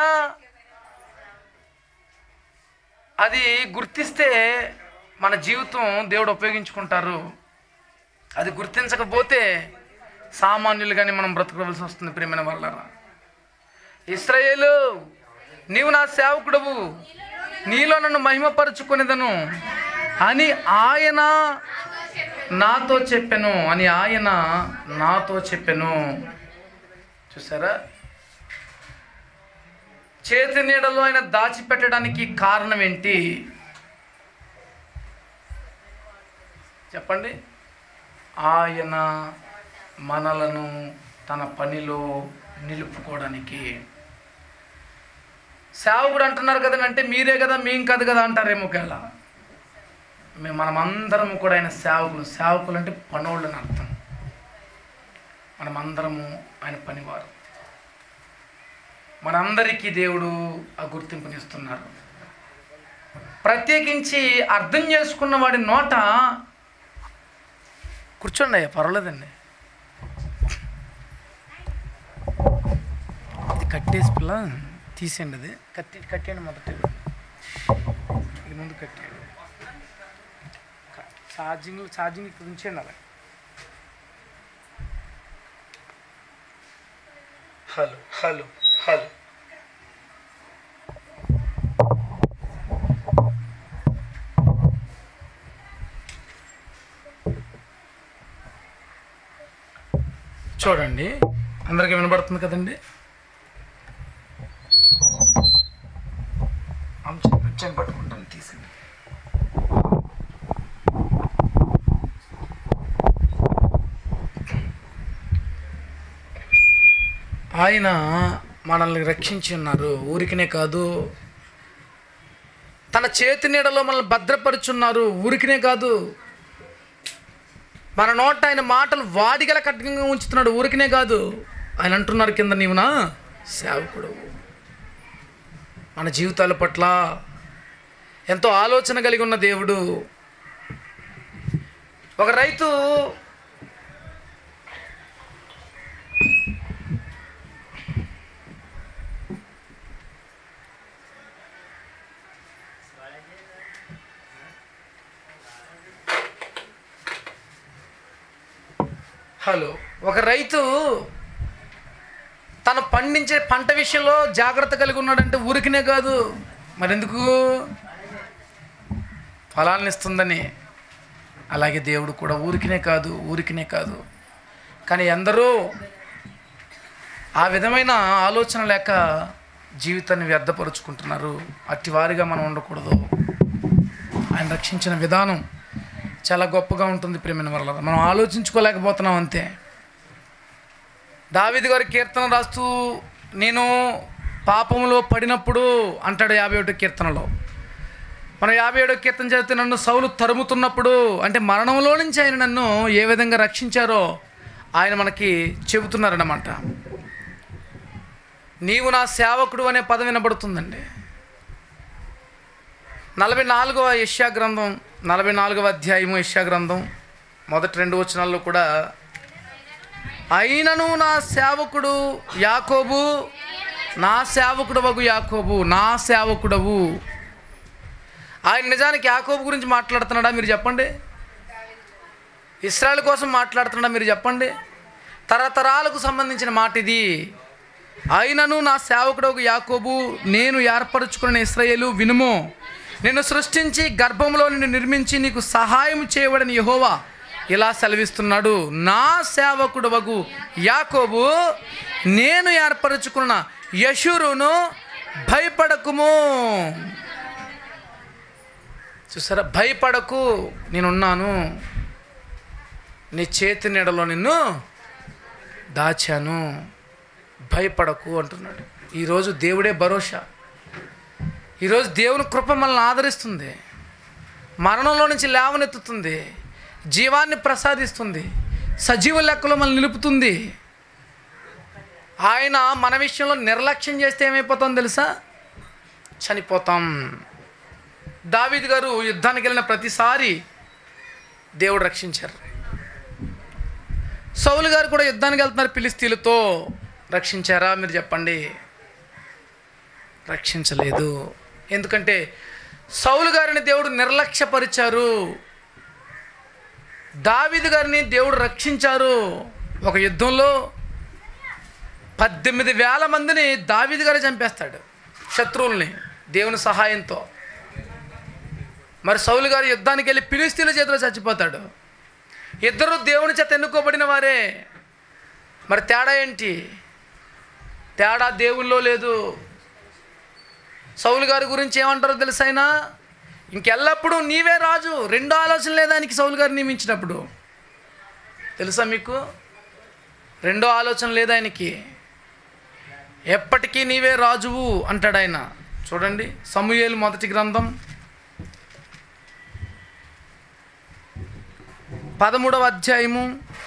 అది గుర్తిస్తే మన జీవితం దేవుడు ఉపయోగించుకుంటారు అది గుర్తించకపోతే సామాన్యులుగానే మనం బ్రతకవలసి వస్తుంది ప్రియమైన వాళ్ళరా ఇస్రాయేలు నీవు నా సేవకుడవు నీలో నన్ను మహిమపరుచుకునేదను అని ఆయన నాతో చెప్పాను అని ఆయన నాతో చెప్పాను చూసారా చేతి నీడలో ఆయన దాచిపెట్టడానికి కారణం ఏంటి చెప్పండి ఆయన మనలను తన పనిలో నిలుపుకోవడానికి సేవకుడు అంటున్నారు కదండి అంటే మీరే కదా మేం కాదు కదా అంటారేమో ఒకవేళ మేము మనమందరము కూడా ఆయన సేవకులు సేవకులు అంటే పనోళ్ళు అని అర్థం మనమందరము ఆయన పనివారు మనందరికీ దేవుడు ఆ గుర్తింపునిస్తున్నారు ప్రత్యేకించి అర్థం చేసుకున్న వాడి నోట కూర్చోండి అయ్యా పర్వాలేదండి ఇది కట్టేసి పిల్ల తీసేయండి అది కట్టి కట్టేయండి మొదట ఇది ముందు కట్టేయండి ఛార్జింగ్ ఛార్జింగ్ ఇక్కడ ఉంచేయండి అలా హలో హలో హలో చూడండి అందరికీ వినబడుతుంది కదండి అంచె అంచెని పట్టుకుంటాను తీసింది ఆయన మనల్ని రక్షించి ఉన్నారు ఊరికనే కాదు తన చేతి నీడలో మనల్ని భద్రపరుచున్నారు ఊరికనే కాదు మన నోట ఆయన మాటలు వాడిగల కఠినంగా ఉంచుతున్నాడు ఊరికనే కాదు ఆయన అంటున్నారు కింద నీవునా సేవకుడు మన జీవితాల పట్ల ఎంతో ఆలోచన కలిగి ఉన్న దేవుడు ఒక రైతు హలో ఒక రైతు తను పండించే పంట విషయంలో జాగ్రత్త కలిగి ఉన్నాడంటే ఊరికినే కాదు మరెందుకు ఫలాలను ఇస్తుందని అలాగే దేవుడు కూడా ఊరికినే కాదు ఊరికినే కాదు కానీ ఎందరో ఆ విధమైన ఆలోచన లేక జీవితాన్ని వ్యర్థపరుచుకుంటున్నారు అట్టి వారిగా మనం ఉండకూడదు ఆయన రక్షించిన విధానం చాలా గొప్పగా ఉంటుంది ప్రేమైన వల్ల మనం ఆలోచించుకోలేకపోతున్నాం అంతే దావిది గారి కీర్తన రాస్తూ నేను పాపంలో పడినప్పుడు అంటాడు యాభై ఒకటో కీర్తనలో మనం యాభై ఏడో కీర్తన చదివితే నన్ను సౌలు తరుముతున్నప్పుడు అంటే మరణంలో నుంచి ఆయన నన్ను ఏ విధంగా రక్షించారో ఆయన మనకి చెబుతున్నారన్నమాట నీవు నా సేవకుడు అనే పదం వినబడుతుందండి నలభై నాలుగవ యష్యా గ్రంథం నలభై నాలుగవ అధ్యాయము యష్యా గ్రంథం మొదటి రెండు వచనాల్లో కూడా అయినను నా సేవకుడు యాకోబు నా సేవకుడు వగు యాకోబు నా సేవకుడవు ఆయన నిజానికి యాకోబు గురించి మాట్లాడుతున్నాడా మీరు చెప్పండి ఇస్రాయల్ కోసం మాట్లాడుతున్నాడా మీరు చెప్పండి తరతరాలకు సంబంధించిన మాట ఇది అయినను నా సేవకుడు యాకోబు నేను ఏర్పరచుకున్న ఇస్రాయేలు వినుము నిన్ను సృష్టించి గర్భంలో నిన్ను నిర్మించి నీకు సహాయం చేయబడిన యహోవా ఇలా సెలవిస్తున్నాడు నా సేవకుడు వగు యాకోబు నేను ఏర్పరచుకున్న యశురును భయపడకుము చూసారా భయపడకు నేనున్నాను నీ చేతి నీడలో నిన్ను దాచాను భయపడకు అంటున్నాడు ఈరోజు దేవుడే భరోసా ఈరోజు దేవుని కృప మనల్ని ఆదరిస్తుంది మరణంలో నుంచి లేవనెత్తుతుంది జీవాన్ని ప్రసాదిస్తుంది సజీవ లెక్కలో మనల్ని నిలుపుతుంది ఆయన మన విషయంలో నిర్లక్ష్యం చేస్తే ఏమైపోతాం తెలుసా చనిపోతాం దావీద్ గారు యుద్ధానికి వెళ్ళిన ప్రతిసారి దేవుడు రక్షించారు సౌలు గారు కూడా యుద్ధానికి వెళ్తున్నారు పిలిస్తీలతో రక్షించారా మీరు చెప్పండి రక్షించలేదు ఎందుకంటే సౌలు గారిని దేవుడు నిర్లక్ష్యపరిచారు దావీదు గారిని దేవుడు రక్షించారు ఒక యుద్ధంలో పద్దెనిమిది వేల మందిని దావీదు గారు చంపేస్తాడు శత్రువుల్ని దేవుని సహాయంతో మరి సౌలు గారు యుద్ధానికి వెళ్ళి పిలిస్తీల చేతిలో చచ్చిపోతాడు ఇద్దరు దేవుని చేత ఎన్నుకోబడిన వారే మరి తేడా ఏంటి తేడా దేవుల్లో లేదు సౌలు గారి గురించి ఏమంటారో తెలుసా ఆయన ఇంకెల్లప్పుడూ నీవే రాజు రెండో ఆలోచన లేదానికి సౌలు గారు నియమించినప్పుడు తెలుసా మీకు రెండో ఆలోచన లేదు ఆయనకి ఎప్పటికీ నీవే రాజువు అంటాడు ఆయన చూడండి సమూయేలు మొదటి గ్రంథం పదమూడవ అధ్యాయము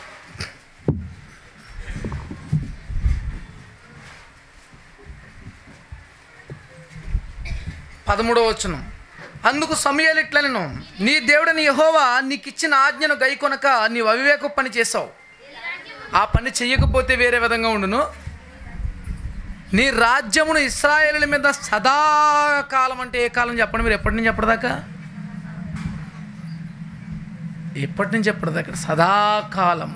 పదమూడవ వచనం అందుకు సమయాలు ఇట్లనను నీ దేవుడని యహోవా నీకు ఇచ్చిన ఆజ్ఞను గైకొనక నీవు అవివేక పని చేసావు ఆ పని చెయ్యకపోతే వేరే విధంగా ఉండును నీ రాజ్యమును ఇస్రాయేలుల మీద సదాకాలం అంటే ఏ కాలం చెప్పండి మీరు ఎప్పటి నుంచి ఎప్పటిదాకా ఎప్పటి నుంచి ఎప్పటిదాకా సదాకాలము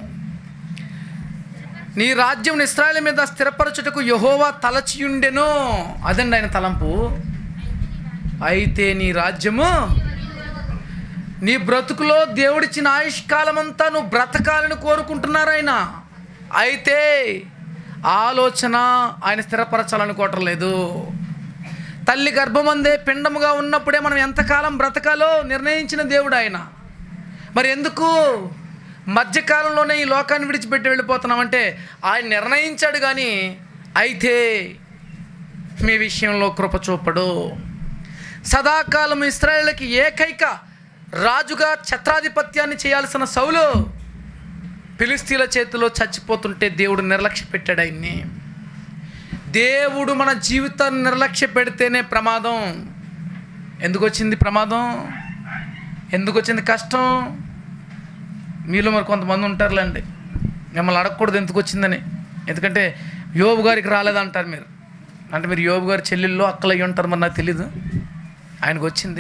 నీ రాజ్యం ఇస్రాయేల్ మీద స్థిరపరచుటకు యహోవా తలచియుండెను అదండి ఆయన తలంపు అయితే నీ రాజ్యము నీ బ్రతుకులో దేవుడిచ్చిన ఆయుష్కాలం అంతా నువ్వు బ్రతకాలని కోరుకుంటున్నారు ఆయన అయితే ఆలోచన ఆయన స్థిరపరచాలనుకోవటం లేదు తల్లి గర్భమందే పిండముగా ఉన్నప్పుడే మనం ఎంతకాలం బ్రతకాలో నిర్ణయించిన దేవుడు ఆయన మరి ఎందుకు మధ్యకాలంలోనే ఈ లోకాన్ని విడిచిపెట్టి వెళ్ళిపోతున్నామంటే ఆయన నిర్ణయించాడు కానీ అయితే మీ విషయంలో కృప చూపడు సదాకాలం ఇస్రాయేల్కి ఏకైక రాజుగా ఛత్రాధిపత్యాన్ని చేయాల్సిన సౌలు ఫిలిస్తీన్ల చేతిలో చచ్చిపోతుంటే దేవుడు నిర్లక్ష్య పెట్టాడు ఆయన్ని దేవుడు మన జీవితాన్ని నిర్లక్ష్య పెడితేనే ప్రమాదం ఎందుకు వచ్చింది ప్రమాదం ఎందుకు వచ్చింది కష్టం మీలో మరి కొంతమంది ఉంటారులేండి మిమ్మల్ని అడగకూడదు ఎందుకు వచ్చిందని ఎందుకంటే యోబు గారికి రాలేదంటారు మీరు అంటే మీరు యోబు గారి చెల్లెళ్ళు అక్కలు అయ్యి ఉంటారు మరి నాకు తెలీదు ఆయనకు వచ్చింది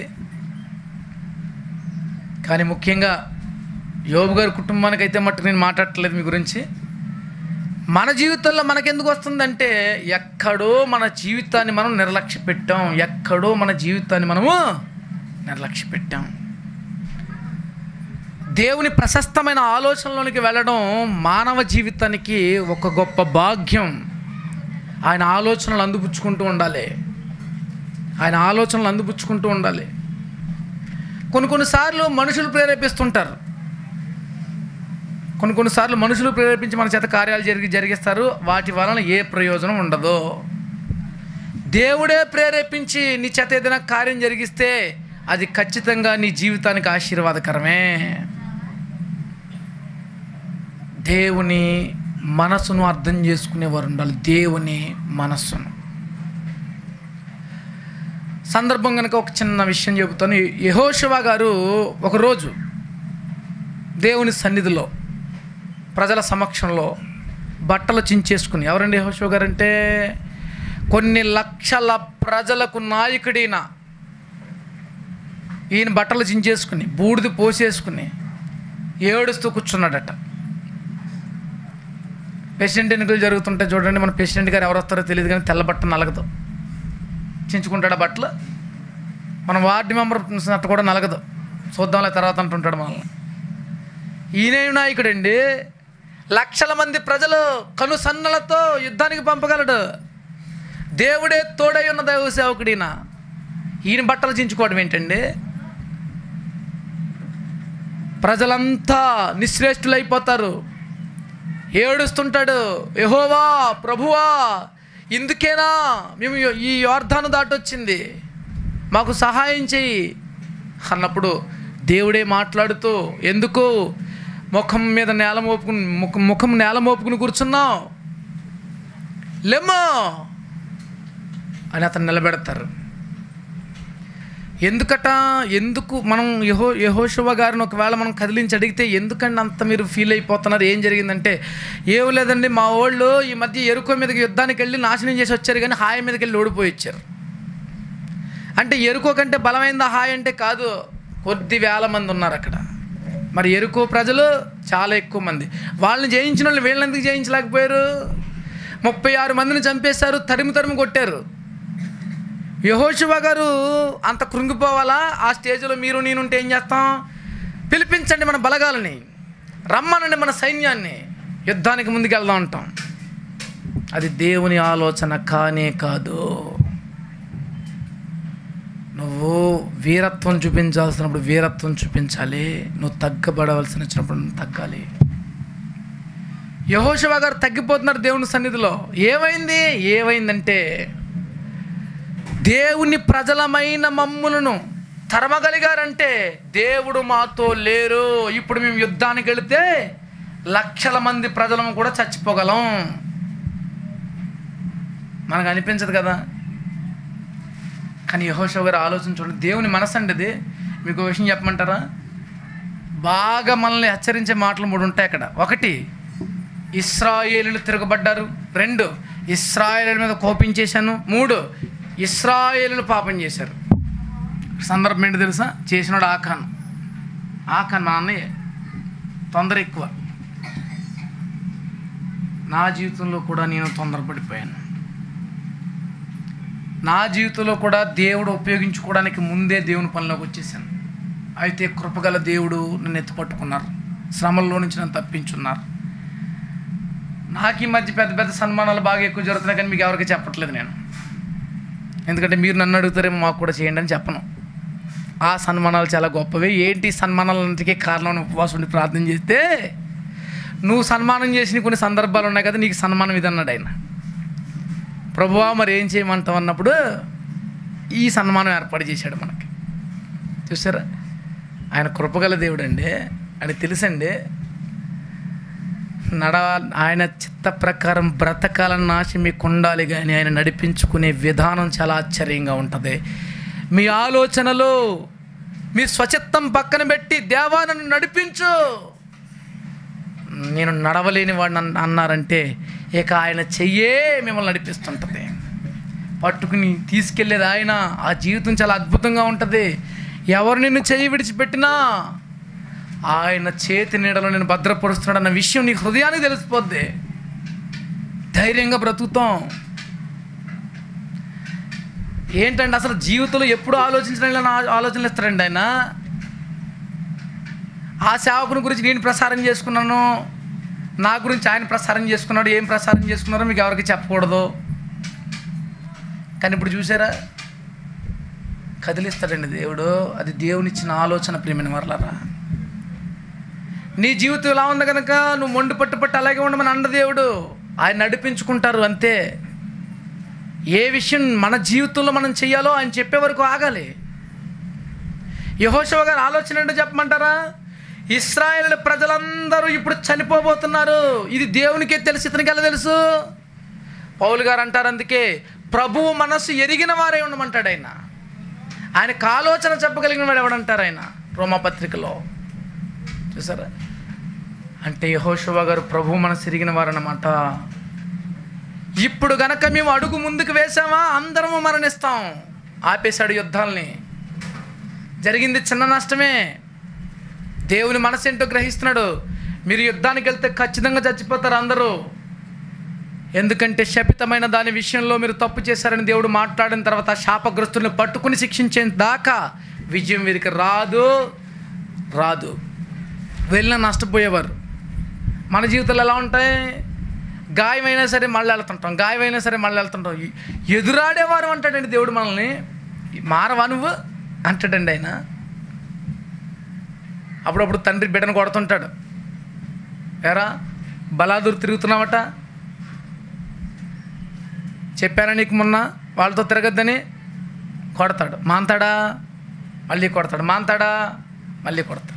కానీ ముఖ్యంగా యోబు గారి కుటుంబానికి అయితే మట్టుకు నేను మాట్లాడట్లేదు మీ గురించి మన జీవితంలో మనకెందుకు వస్తుందంటే ఎక్కడో మన జీవితాన్ని మనం నిర్లక్ష్య పెట్టాం ఎక్కడో మన జీవితాన్ని మనము నిర్లక్ష్య పెట్టాం దేవుని ప్రశస్తమైన ఆలోచనలోనికి వెళ్ళడం మానవ జీవితానికి ఒక గొప్ప భాగ్యం ఆయన ఆలోచనలు అందిపుచ్చుకుంటూ ఉండాలి ఆయన ఆలోచనలు అందిపుచ్చుకుంటూ ఉండాలి కొన్ని కొన్నిసార్లు మనుషులు ప్రేరేపిస్తుంటారు కొన్ని కొన్నిసార్లు మనుషులు ప్రేరేపించి మన చేత కార్యాలు జరిగి జరిగిస్తారు వాటి వలన ఏ ప్రయోజనం ఉండదు దేవుడే ప్రేరేపించి నీ చేత ఏదైనా కార్యం జరిగిస్తే అది ఖచ్చితంగా నీ జీవితానికి ఆశీర్వాదకరమే దేవుని మనసును అర్థం చేసుకునేవారు ఉండాలి దేవుని మనస్సును సందర్భం కనుక ఒక చిన్న విషయం చెబుతాను యహోశివ గారు ఒకరోజు దేవుని సన్నిధిలో ప్రజల సమక్షంలో బట్టలు చించేసుకుని ఎవరండి యహోశివ గారు అంటే కొన్ని లక్షల ప్రజలకు నాయకుడైన ఈయన బట్టలు చించేసుకుని బూడిద పోసేసుకుని ఏడుస్తూ కూర్చున్నాడట ప్రెసిడెంట్ ఎన్నికలు జరుగుతుంటే చూడండి మన ప్రెసిడెంట్ గారు ఎవరు వస్తారో తెలియదు కానీ తెల్ల బట్ట నలగదు చించుకుంటాడు బట్టలు మన వార్డు మెంబర్ అట్ట కూడా నలగదు చూద్దాంలే తర్వాత అంటుంటాడు మనల్ని ఈయన నాయకుడండి లక్షల మంది ప్రజలు కనుసన్నలతో యుద్ధానికి పంపగలడు దేవుడే తోడై ఉన్న దైవ సేవకుడు ఈయన ఈయన బట్టలు చించుకోవడం ఏంటండి ప్రజలంతా నిశ్రేష్ఠులైపోతారు ఏడుస్తుంటాడు యహోవా ప్రభువా ఇందుకేనా మేము ఈ యోర్ధాను దాటొచ్చింది మాకు సహాయం చెయ్యి అన్నప్పుడు దేవుడే మాట్లాడుతూ ఎందుకు ముఖం మీద నేల మోపుకుని ముఖం ముఖం నేల మోపుకుని కూర్చున్నావు లెమ్మో అని అతను నిలబెడతారు ఎందుకట ఎందుకు మనం యహో యహోశివ గారిని ఒకవేళ మనం కదిలించి అడిగితే ఎందుకండి అంత మీరు ఫీల్ అయిపోతున్నారు ఏం జరిగిందంటే ఏం లేదండి మా వాళ్ళు ఈ మధ్య ఎరుకో మీదకి యుద్ధానికి వెళ్ళి నాశనం చేసి వచ్చారు కానీ హాయి మీదకి వెళ్ళి ఓడిపోయి వచ్చారు అంటే ఎరుకో కంటే బలమైందా హాయ్ అంటే కాదు కొద్ది వేల మంది ఉన్నారు అక్కడ మరి ఎరుకో ప్రజలు చాలా ఎక్కువ మంది వాళ్ళని జయించిన వాళ్ళు వీళ్ళని ఎందుకు జయించలేకపోయారు ముప్పై ఆరు మందిని చంపేశారు తరిమి తరిమి కొట్టారు యహోశివ గారు అంత కృంగిపోవాలా ఆ స్టేజ్లో మీరు నేనుంటే ఏం చేస్తాం పిలిపించండి మన బలగాలని రమ్మనండి మన సైన్యాన్ని యుద్ధానికి ముందుకెళ్దాం అంటాం అది దేవుని ఆలోచన కానే కాదు నువ్వు వీరత్వం చూపించాల్సినప్పుడు వీరత్వం చూపించాలి నువ్వు తగ్గబడవలసిన వచ్చినప్పుడు నువ్వు తగ్గాలి యహోశివ గారు తగ్గిపోతున్నారు దేవుని సన్నిధిలో ఏమైంది ఏమైందంటే దేవుని ప్రజలమైన మమ్ములను తరమగలిగారంటే దేవుడు మాతో లేరు ఇప్పుడు మేము యుద్ధానికి వెళితే లక్షల మంది ప్రజలను కూడా చచ్చిపోగలం మనకు అనిపించదు కదా కానీ యహోషవ గారు ఆలోచన చూడండి దేవుని మనసు అండి ఇది మీకు ఒక విషయం చెప్పమంటారా బాగా మనల్ని హెచ్చరించే మాటలు మూడు ఉంటాయి అక్కడ ఒకటి ఇస్రాయేలీలు తిరగబడ్డారు రెండు ఇస్రాయేలీల మీద కోపించేశాను మూడు ఇస్రాయేలీలు పాపం చేశారు సందర్భం ఏంటి తెలుసా చేసినాడు ఆఖాన్ ఆఖాన్ మా అన్నయ్య తొందర ఎక్కువ నా జీవితంలో కూడా నేను తొందరపడిపోయాను నా జీవితంలో కూడా దేవుడు ఉపయోగించుకోవడానికి ముందే దేవుని పనిలోకి వచ్చేసాను అయితే కృపగల దేవుడు నన్ను ఎత్తుపట్టుకున్నారు శ్రమల్లో నుంచి నన్ను తప్పించున్నారు నాకు ఈ మధ్య పెద్ద పెద్ద సన్మానాలు బాగా ఎక్కువ జరుగుతున్నాయి కానీ మీకు ఎవరికి చెప్పట్లేదు నేను ఎందుకంటే మీరు నన్ను అడుగుతారేమో మాకు కూడా చేయండి అని చెప్పను ఆ సన్మానాలు చాలా గొప్పవి ఏంటి సన్మానాలన్నిటికీ కారణం అని ఉపవాసం ఉండి ప్రార్థన చేస్తే నువ్వు సన్మానం చేసిన కొన్ని సందర్భాలు ఉన్నాయి కదా నీకు సన్మానం ఇది అన్నాడు ఆయన ప్రభువా మరి ఏం చేయమంటావు అన్నప్పుడు ఈ సన్మానం ఏర్పాటు చేశాడు మనకి చూసారా ఆయన కృపగల దేవుడు అండి ఆయన తెలుసండి నడ ఆయన చిత్త ప్రకారం బ్రతకాలన్న ఆశ మీకు ఉండాలి కానీ ఆయన నడిపించుకునే విధానం చాలా ఆశ్చర్యంగా ఉంటుంది మీ ఆలోచనలు మీ స్వచిత్తం పక్కన పెట్టి దేవా నన్ను నడిపించు నేను నడవలేని వాడిని అన్- అన్నారంటే ఇక ఆయన చెయ్యే మిమ్మల్ని నడిపిస్తుంటుంది పట్టుకుని తీసుకెళ్ళేది ఆయన ఆ జీవితం చాలా అద్భుతంగా ఉంటుంది ఎవరు నిన్ను చెయ్యి విడిచిపెట్టినా ఆయన చేతి నీడలో నేను భద్రపరుస్తున్నాడు అన్న విషయం నీ హృదయానికి తెలిసిపోద్ది ధైర్యంగా బ్రతుకుతాం ఏంటంటే అసలు జీవితంలో ఎప్పుడు ఆలోచించడం ఆలోచనలు ఇస్తారండి ఆయన ఆ సేవకుని గురించి నేను ప్రసారం చేసుకున్నాను నా గురించి ఆయన ప్రసారం చేసుకున్నాడు ఏం ప్రసారం చేసుకున్నారో మీకు ఎవరికి చెప్పకూడదు కానీ ఇప్పుడు చూసారా కదిలిస్తాడండి దేవుడు అది దేవునిచ్చిన ఆలోచన ప్రియమైన వర్లరా నీ జీవితం ఎలా ఉంది కనుక నువ్వు మొండి పట్టు పట్టు అలాగే ఉండమని అండ దేవుడు ఆయన నడిపించుకుంటారు అంతే ఏ విషయం మన జీవితంలో మనం చెయ్యాలో ఆయన చెప్పే వరకు ఆగాలి యహోశివ గారు ఆలోచన ఏంటో చెప్పమంటారా ఇస్రాయేల్ ప్రజలందరూ ఇప్పుడు చనిపోబోతున్నారు ఇది దేవునికే తెలుసు ఇతనికి ఎలా తెలుసు పౌలు గారు అంటారు అందుకే ప్రభువు మనస్సు ఎరిగిన వారే ఉండమంటాడు ఆయన ఆయనకు ఆలోచన చెప్పగలిగిన వాడు ఎవడంటారు ఆయన రోమపత్రికలో చూసారా అంటే యహోశివ గారు ప్రభు మనసు ఎరిగిన వారన్నమాట ఇప్పుడు గనక మేము అడుగు ముందుకు వేసామా అందరము మరణిస్తాం ఆపేశాడు యుద్ధాల్ని జరిగింది చిన్న నష్టమే దేవుని మనసు ఏంటో గ్రహిస్తున్నాడు మీరు యుద్ధానికి వెళ్తే ఖచ్చితంగా చచ్చిపోతారు అందరూ ఎందుకంటే శపితమైన దాని విషయంలో మీరు తప్పు చేశారని దేవుడు మాట్లాడిన తర్వాత ఆ శాపగ్రస్తుల్ని పట్టుకుని శిక్షించే దాకా విజయం వీరికి రాదు రాదు వెళ్ళిన నష్టపోయేవారు మన జీవితాలు ఎలా ఉంటాయి గాయమైనా సరే మళ్ళీ వెళ్తుంటాం గాయమైనా సరే మళ్ళీ వెళ్తుంటాం ఎ- ఎదురాడేవారు అంటాడండి దేవుడు మనల్ని మారవా నువ్వు అంటాడండి ఆయన అప్పుడప్పుడు తండ్రి బిడ్డను కొడుతుంటాడు ఎరా బలాదూరు తిరుగుతున్నావట చెప్పానా నీకు మొన్న వాళ్ళతో తిరగద్దని కొడతాడు మాంతాడా మళ్ళీ కొడతాడు మాంతాడా మళ్ళీ కొడతాడు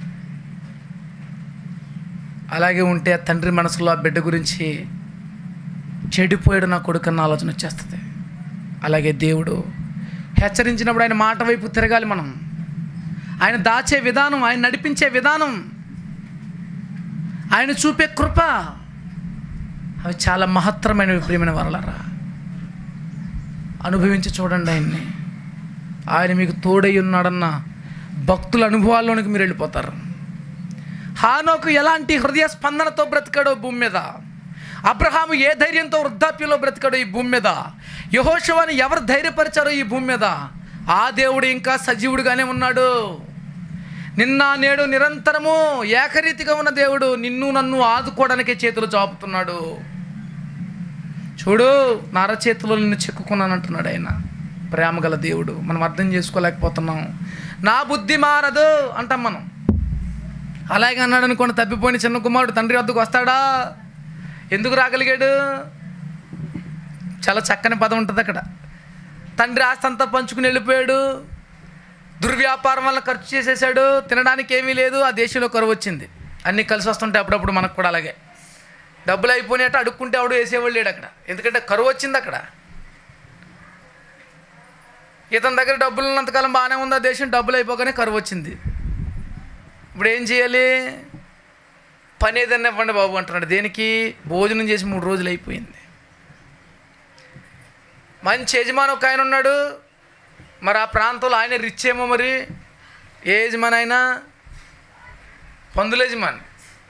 అలాగే ఉంటే ఆ తండ్రి మనసులో ఆ బిడ్డ గురించి చెడిపోయాడు నా కొడుకు అన్న ఆలోచన వచ్చేస్తుంది అలాగే దేవుడు హెచ్చరించినప్పుడు ఆయన మాట వైపు తిరగాలి మనం ఆయన దాచే విధానం ఆయన నడిపించే విధానం ఆయన చూపే కృప అవి చాలా మహత్తరమైనవి ప్రియమైన వరలరా అనుభవించి చూడండి ఆయన్ని ఆయన మీకు తోడై ఉన్నాడన్న భక్తుల అనుభవాల్లోనికి మీరు వెళ్ళిపోతారు హానోకు ఎలాంటి హృదయ స్పందనతో బ్రతికాడో భూమి మీద అబ్రహాము ఏ ధైర్యంతో వృద్ధాప్యంలో బ్రతికాడో ఈ భూమి మీద యహోశవాని ఎవరు ధైర్యపరిచారో ఈ భూమి మీద ఆ దేవుడు ఇంకా సజీవుడుగానే ఉన్నాడు నిన్న నేడు నిరంతరము ఏకరీతిగా ఉన్న దేవుడు నిన్ను నన్ను ఆదుకోవడానికే చేతులు చాపుతున్నాడు చూడు నా అరచేతిలో నిన్ను చెక్కుకున్నాను అంటున్నాడు ఆయన ప్రేమ గల దేవుడు మనం అర్థం చేసుకోలేకపోతున్నాం నా బుద్ధి మారదు అంటాం మనం అలాగే అన్నాడు అనుకోండి తప్పిపోయిన చిన్న కుమారుడు తండ్రి వద్దకు వస్తాడా ఎందుకు రాగలిగాడు చాలా చక్కని పదం ఉంటుంది అక్కడ తండ్రి ఆస్తి అంతా పంచుకుని వెళ్ళిపోయాడు దుర్వ్యాపారం వల్ల ఖర్చు చేసేసాడు తినడానికి ఏమీ లేదు ఆ దేశంలో కరువు వచ్చింది అన్నీ కలిసి వస్తుంటాయి అప్పుడప్పుడు మనకు కూడా అలాగే డబ్బులు అయిపోయినట్టు అడుక్కుంటే ఆవిడ వేసేవాళ్ళు లేడు అక్కడ ఎందుకంటే కరువు వచ్చింది అక్కడ ఇతని దగ్గర డబ్బులు ఉన్నంతకాలం బాగానే ఉంది ఆ దేశం డబ్బులు అయిపోగానే కరువు వచ్చింది ఇప్పుడు ఏం చేయాలి పని ఏదన్నా ఇవ్వండి బాబు అంటున్నాడు దేనికి భోజనం చేసి మూడు రోజులు అయిపోయింది మంచి యజమాని ఒక ఆయన ఉన్నాడు మరి ఆ ప్రాంతంలో ఆయన రిచ్ ఏమో మరి ఏ యజమాని అయినా పందుల యజమాని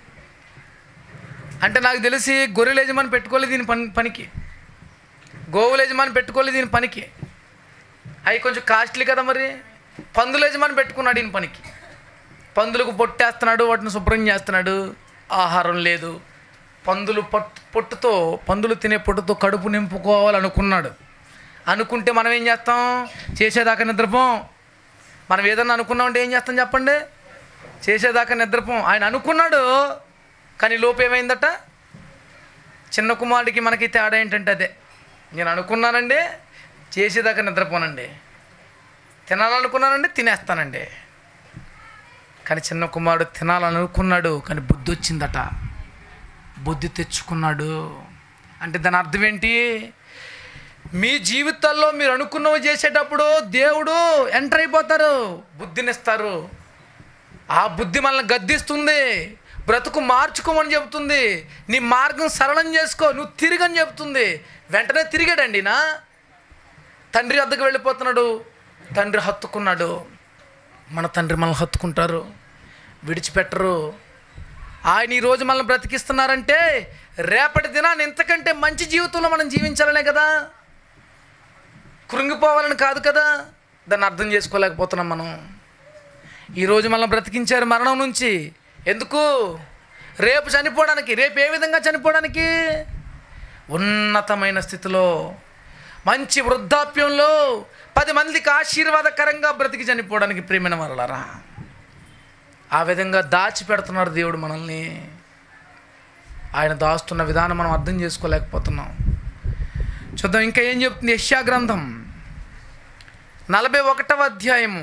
అంటే నాకు తెలిసి గొర్రెల యజమాని పెట్టుకోలేదు దీని పని పనికి గోవుల యజమాని పెట్టుకోలేదు దీని పనికి అవి కొంచెం కాస్ట్లీ కదా మరి పందుల యజమాని పెట్టుకున్నాడు దీని పనికి పందులకు పొట్టేస్తున్నాడు వాటిని శుభ్రం చేస్తున్నాడు ఆహారం లేదు పందులు పొట్టు పొట్టుతో పందులు తినే పొట్టుతో కడుపు నింపుకోవాలనుకున్నాడు అనుకుంటే మనం ఏం చేస్తాం చేసేదాకా నిద్రపోం మనం ఏదన్నా అనుకున్నామంటే ఏం చేస్తాం చెప్పండి చేసేదాకా నిద్రపోం ఆయన అనుకున్నాడు కానీ లోపు ఏమైందట చిన్న కుమారుడికి మనకి తేడా ఏంటంటే అదే నేను అనుకున్నానండి చేసేదాకా నిద్రపోనండి తినాలనుకున్నానండి తినేస్తానండి కానీ చిన్న కుమారుడు తినాలనుకున్నాడు కానీ బుద్ధి వచ్చిందట బుద్ధి తెచ్చుకున్నాడు అంటే దాని అర్థం ఏంటి మీ జీవితాల్లో మీరు అనుకున్నవి చేసేటప్పుడు దేవుడు ఎంటర్ అయిపోతారు బుద్ధినిస్తారు ఆ బుద్ధి మనల్ని గద్దిస్తుంది బ్రతుకు మార్చుకోమని చెబుతుంది నీ మార్గం సరళం చేసుకో నువ్వు తిరిగని చెబుతుంది వెంటనే తిరిగాడండి నా తండ్రి వద్దకు వెళ్ళిపోతున్నాడు తండ్రి హత్తుకున్నాడు మన తండ్రి మనల్ని హత్తుకుంటారు విడిచిపెట్టరు ఆయన ఈరోజు మనల్ని బ్రతికిస్తున్నారంటే రేపటి దినాన్ని ఇంతకంటే మంచి జీవితంలో మనం జీవించాలనే కదా కృంగిపోవాలని కాదు కదా దాన్ని అర్థం చేసుకోలేకపోతున్నాం మనం ఈరోజు మనల్ని బ్రతికించారు మరణం నుంచి ఎందుకు రేపు చనిపోవడానికి రేపు ఏ విధంగా చనిపోవడానికి ఉన్నతమైన స్థితిలో మంచి వృద్ధాప్యంలో పది మందికి ఆశీర్వాదకరంగా బ్రతికి చనిపోవడానికి ప్రేమైన వాళ్ళరా ఆ విధంగా దాచిపెడుతున్నాడు దేవుడు మనల్ని ఆయన దాస్తున్న విధానం మనం అర్థం చేసుకోలేకపోతున్నాం చూద్దాం ఇంకా ఏం చెప్తుంది యష్యా గ్రంథం నలభై ఒకటవ అధ్యాయము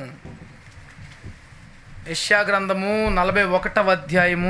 యష్యా గ్రంథము నలభై ఒకటవ అధ్యాయము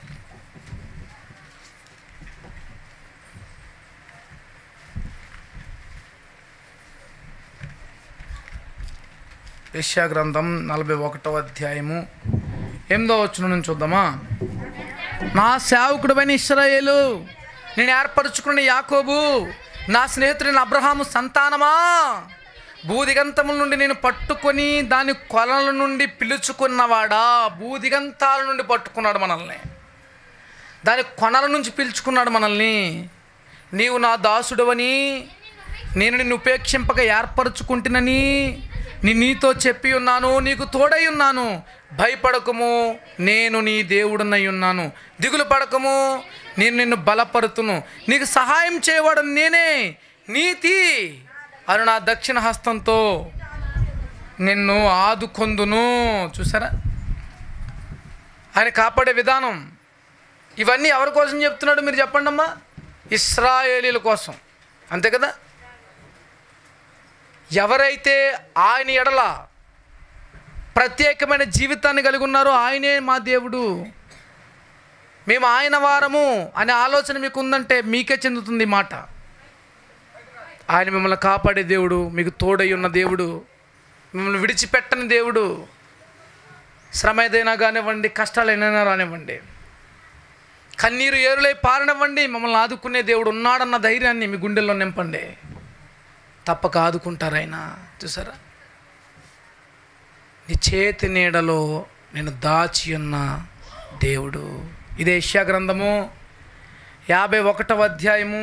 యష్యా గ్రంథం నలభై ఒకటవ అధ్యాయము ఎనిమిదో వచ్చిన నుంచి చూద్దామా నా సేవకుడువైన ఇస్రాయేలు నేను ఏర్పరచుకున్న యాకోబు నా స్నేహితుడైన అబ్రహాము సంతానమా భూదిగంతముల నుండి నేను పట్టుకొని దాని కొలల నుండి పిలుచుకున్నవాడా భూదిగంతాల నుండి పట్టుకున్నాడు మనల్ని దాని కొనల నుంచి పిలుచుకున్నాడు మనల్ని నీవు నా దాసుడవని నేను నిన్ను ఉపేక్షింపక ఏర్పరచుకుంటునని నీ నీతో చెప్పి ఉన్నాను నీకు తోడై ఉన్నాను భయపడకము నేను నీ దేవుడనై ఉన్నాను దిగులు పడకము నేను నిన్ను బలపరుతును నీకు సహాయం చేయవాడు నేనే నీతి అను నా దక్షిణ హస్తంతో నిన్ను ఆదుకొందును చూసారా ఆయన కాపాడే విధానం ఇవన్నీ ఎవరి కోసం చెప్తున్నాడు మీరు చెప్పండి అమ్మా ఇస్రాయేలీల కోసం అంతే కదా ఎవరైతే ఆయన ఎడల ప్రత్యేకమైన జీవితాన్ని కలిగి ఉన్నారో ఆయనే మా దేవుడు మేము ఆయన వారము అనే ఆలోచన మీకు ఉందంటే మీకే చెందుతుంది ఈ మాట ఆయన మిమ్మల్ని కాపాడే దేవుడు మీకు తోడై ఉన్న దేవుడు మిమ్మల్ని విడిచిపెట్టని దేవుడు శ్రమ ఏదైనా కానివ్వండి కష్టాలు ఏదైనా రానివ్వండి కన్నీరు ఏరులై పారనివ్వండి మమ్మల్ని ఆదుకునే దేవుడు ఉన్నాడన్న ధైర్యాన్ని మీ గుండెల్లో నింపండి తప్పక ఆదుకుంటారు ఆయన చూసారా నీ చేతి నీడలో నేను దాచి ఉన్న దేవుడు ఇదే యెషయా గ్రంథము యాభై ఒకటవ అధ్యాయము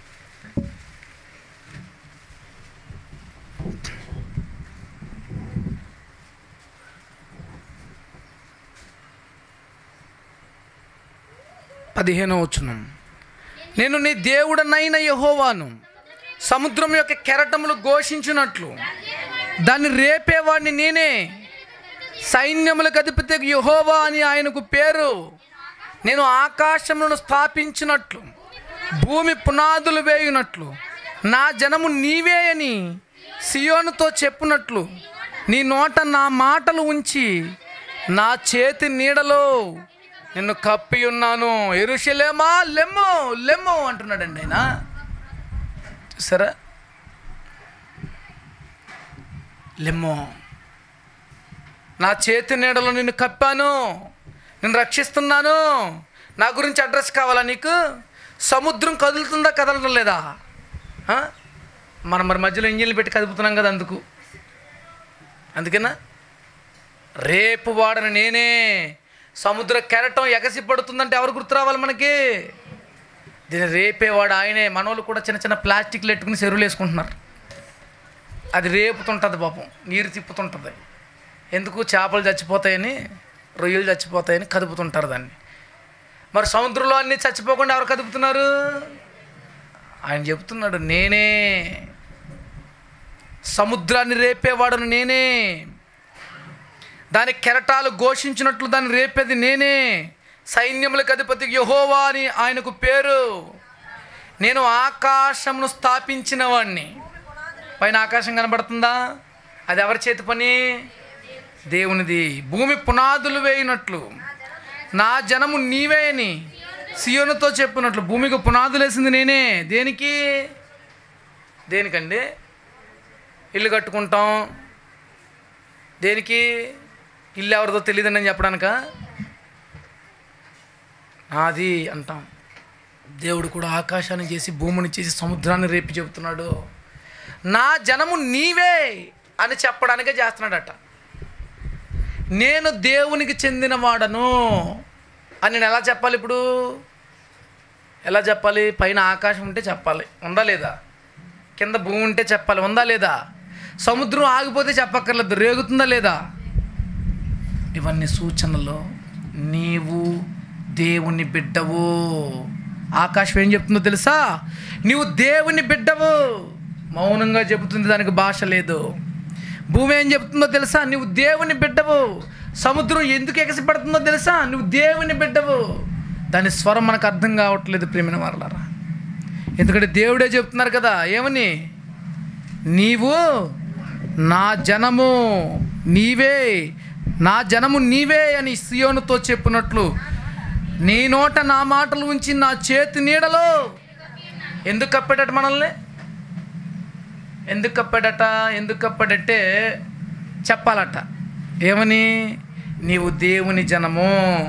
పదిహేనో వచ్చును నేను నీ దేవుడనైన యహోవాను సముద్రం యొక్క కెరటములు ఘోషించినట్లు దాన్ని రేపేవాడిని నేనే సైన్యములకు అధిపతి యహోవా అని ఆయనకు పేరు నేను ఆకాశములను స్థాపించినట్లు భూమి పునాదులు వేయునట్లు నా జనము నీవే అని సియోనుతో చెప్పునట్లు నీ నోట నా మాటలు ఉంచి నా చేతి నీడలో నిన్ను కప్పి ఉన్నాను ఎరుషలేమా లెమ్ము లెమ్ము అంటున్నాడండి ఆయన చూసారా లెమ్మో నా చేతి నీడలో నిన్ను కప్పాను నేను రక్షిస్తున్నాను నా గురించి అడ్రస్ కావాలా నీకు సముద్రం కదులుతుందా కదలడం లేదా ఆ? మనం మరి మధ్యలో ఇంజిన్లు పెట్టి కదుపుతున్నాం కదా అందుకు అందుకేనా రేపు వాడని నేనే సముద్ర కెరటం ఎగసి పడుతుందంటే ఎవరు గుర్తు రావాలి మనకి దీన్ని రేపేవాడు ఆయనే మనోళ్ళు కూడా చిన్న చిన్న ప్లాస్టిక్లు ఎట్టుకుని చెరువులు వేసుకుంటున్నారు అది రేపుతుంటుంది పాపం నీరు తిప్పుతుంటుంది ఎందుకు చేపలు చచ్చిపోతాయని రొయ్యలు చచ్చిపోతాయని కదుపుతుంటారు దాన్ని మరి సముద్రంలో అన్నీ చచ్చిపోకుండా ఎవరు కదుపుతున్నారు ఆయన చెప్తున్నాడు నేనే సముద్రాన్ని రేపేవాడను నేనే దాని కెరటాలు ఘోషించినట్లు దాన్ని రేపేది నేనే సైన్యములకు అధిపతి యహోవా అని ఆయనకు పేరు నేను ఆకాశమును స్థాపించిన వాడిని పైన ఆకాశం కనబడుతుందా అది ఎవరి చేతి పని దేవునిది భూమి పునాదులు వేయినట్లు నా జనము నీవే అని సియోనుతో చెప్పినట్లు భూమికి పునాదులు వేసింది నేనే దేనికి దేనికండి ఇల్లు కట్టుకుంటాం దేనికి ఇల్లు ఎవరిదో తెలియదని నేను చెప్పడానిక నాది అంటాం దేవుడు కూడా ఆకాశాన్ని చేసి భూమిని చేసి సముద్రాన్ని రేపి చెబుతున్నాడు నా జనము నీవే అని చెప్పడానికే చేస్తున్నాడట నేను దేవునికి చెందినవాడను అని నేను ఎలా చెప్పాలి ఇప్పుడు ఎలా చెప్పాలి పైన ఆకాశం ఉంటే చెప్పాలి ఉందా లేదా కింద భూమి ఉంటే చెప్పాలి ఉందా లేదా సముద్రం ఆగిపోతే చెప్పక్కర్లేదు రేగుతుందా లేదా ఇవన్నీ సూచనలు నీవు దేవుని బిడ్డవు ఆకాశం ఏం చెప్తుందో తెలుసా నీవు దేవుని బిడ్డవు మౌనంగా చెబుతుంది దానికి భాష లేదు భూమి ఏం చెప్తుందో తెలుసా నువ్వు దేవుని బిడ్డవు సముద్రం ఎందుకు ఎగసిపడుతుందో తెలుసా నువ్వు దేవుని బిడ్డవు దాని స్వరం మనకు అర్థం కావట్లేదు ప్రేమిన వారలారా ఎందుకంటే దేవుడే చెప్తున్నారు కదా ఏమని నీవు నా జనము నీవే నా జనము నీవే అని సియోనుతో చెప్పినట్లు నీ నోట నా మాటలు ఉంచి నా చేతి నీడలో ఎందుకు కప్పాడట మనల్ని ఎందుకు కప్పాడట ఎందుకు కప్పాడంటే చెప్పాలట ఏమని నీవు దేవుని జనము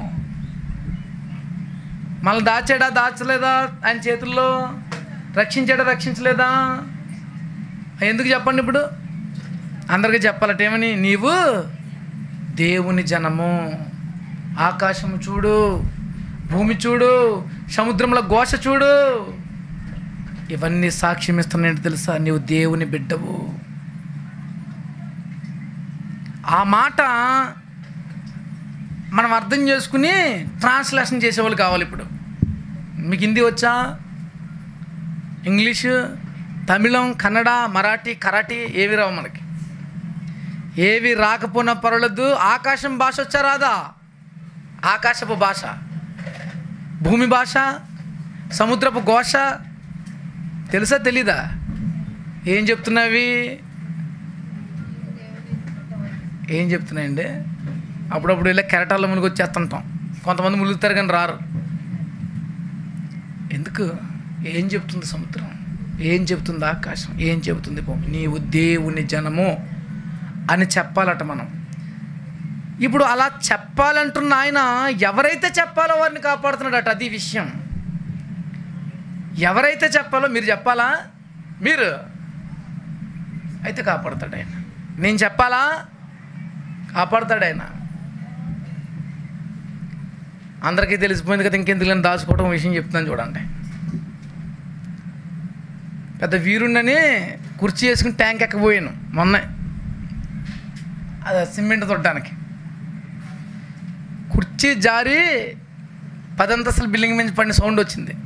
మళ్ళీ దాచాడా దాచలేదా ఆయన చేతుల్లో రక్షించాడా రక్షించలేదా ఎందుకు చెప్పండి ఇప్పుడు అందరికీ చెప్పాలట ఏమని నీవు దేవుని జనము ఆకాశము చూడు భూమి చూడు సముద్రంలో ఘోష చూడు ఇవన్నీ సాక్ష్యం ఇస్తున్నాయంటే తెలుసా నీవు దేవుని బిడ్డవు ఆ మాట మనం అర్థం చేసుకుని ట్రాన్స్లేషన్ చేసేవాళ్ళు కావాలి ఇప్పుడు మీకు హిందీ వచ్చా ఇంగ్లీషు తమిళం కన్నడ మరాఠీ కరాఠీ ఏవి రావు మనకి ఏవి రాకపోయినా పర్వాలేదు ఆకాశం భాష వచ్చా రాదా ఆకాశపు భాష భూమి భాష సముద్రపు ఘోష తెలుసా తెలీదా ఏం చెప్తున్నావి ఏం చెప్తున్నాయండి అప్పుడప్పుడు ఇలా కెరటాల్లో మునిగి వచ్చేస్తుంటాం కొంతమంది ములుగుతారు కానీ రారు ఎందుకు ఏం చెప్తుంది సముద్రం ఏం చెప్తుంది ఆకాశం ఏం చెబుతుంది భూమి నీవు దేవుని జనము అని చెప్పాలట మనం ఇప్పుడు అలా చెప్పాలంటున్న ఆయన ఎవరైతే చెప్పాలో వారిని కాపాడుతున్నాడట అది విషయం ఎవరైతే చెప్పాలో మీరు చెప్పాలా మీరు అయితే కాపాడుతాడు ఆయన నేను చెప్పాలా కాపాడుతాడు ఆయన అందరికీ తెలిసిపోయింది కదా ఇంకెందుకు దాచుకోవడం విషయం చెప్తున్నాను చూడండి పెద్ద వీరుండని కుర్చీ వేసుకుని ట్యాంక్ ఎక్కబోయాను మొన్న అది సిమెంట్ తొట్టడానికి కుర్చీ జారి పదంతస్తుల బిల్డింగ్ మీద పడిన సౌండ్ వచ్చింది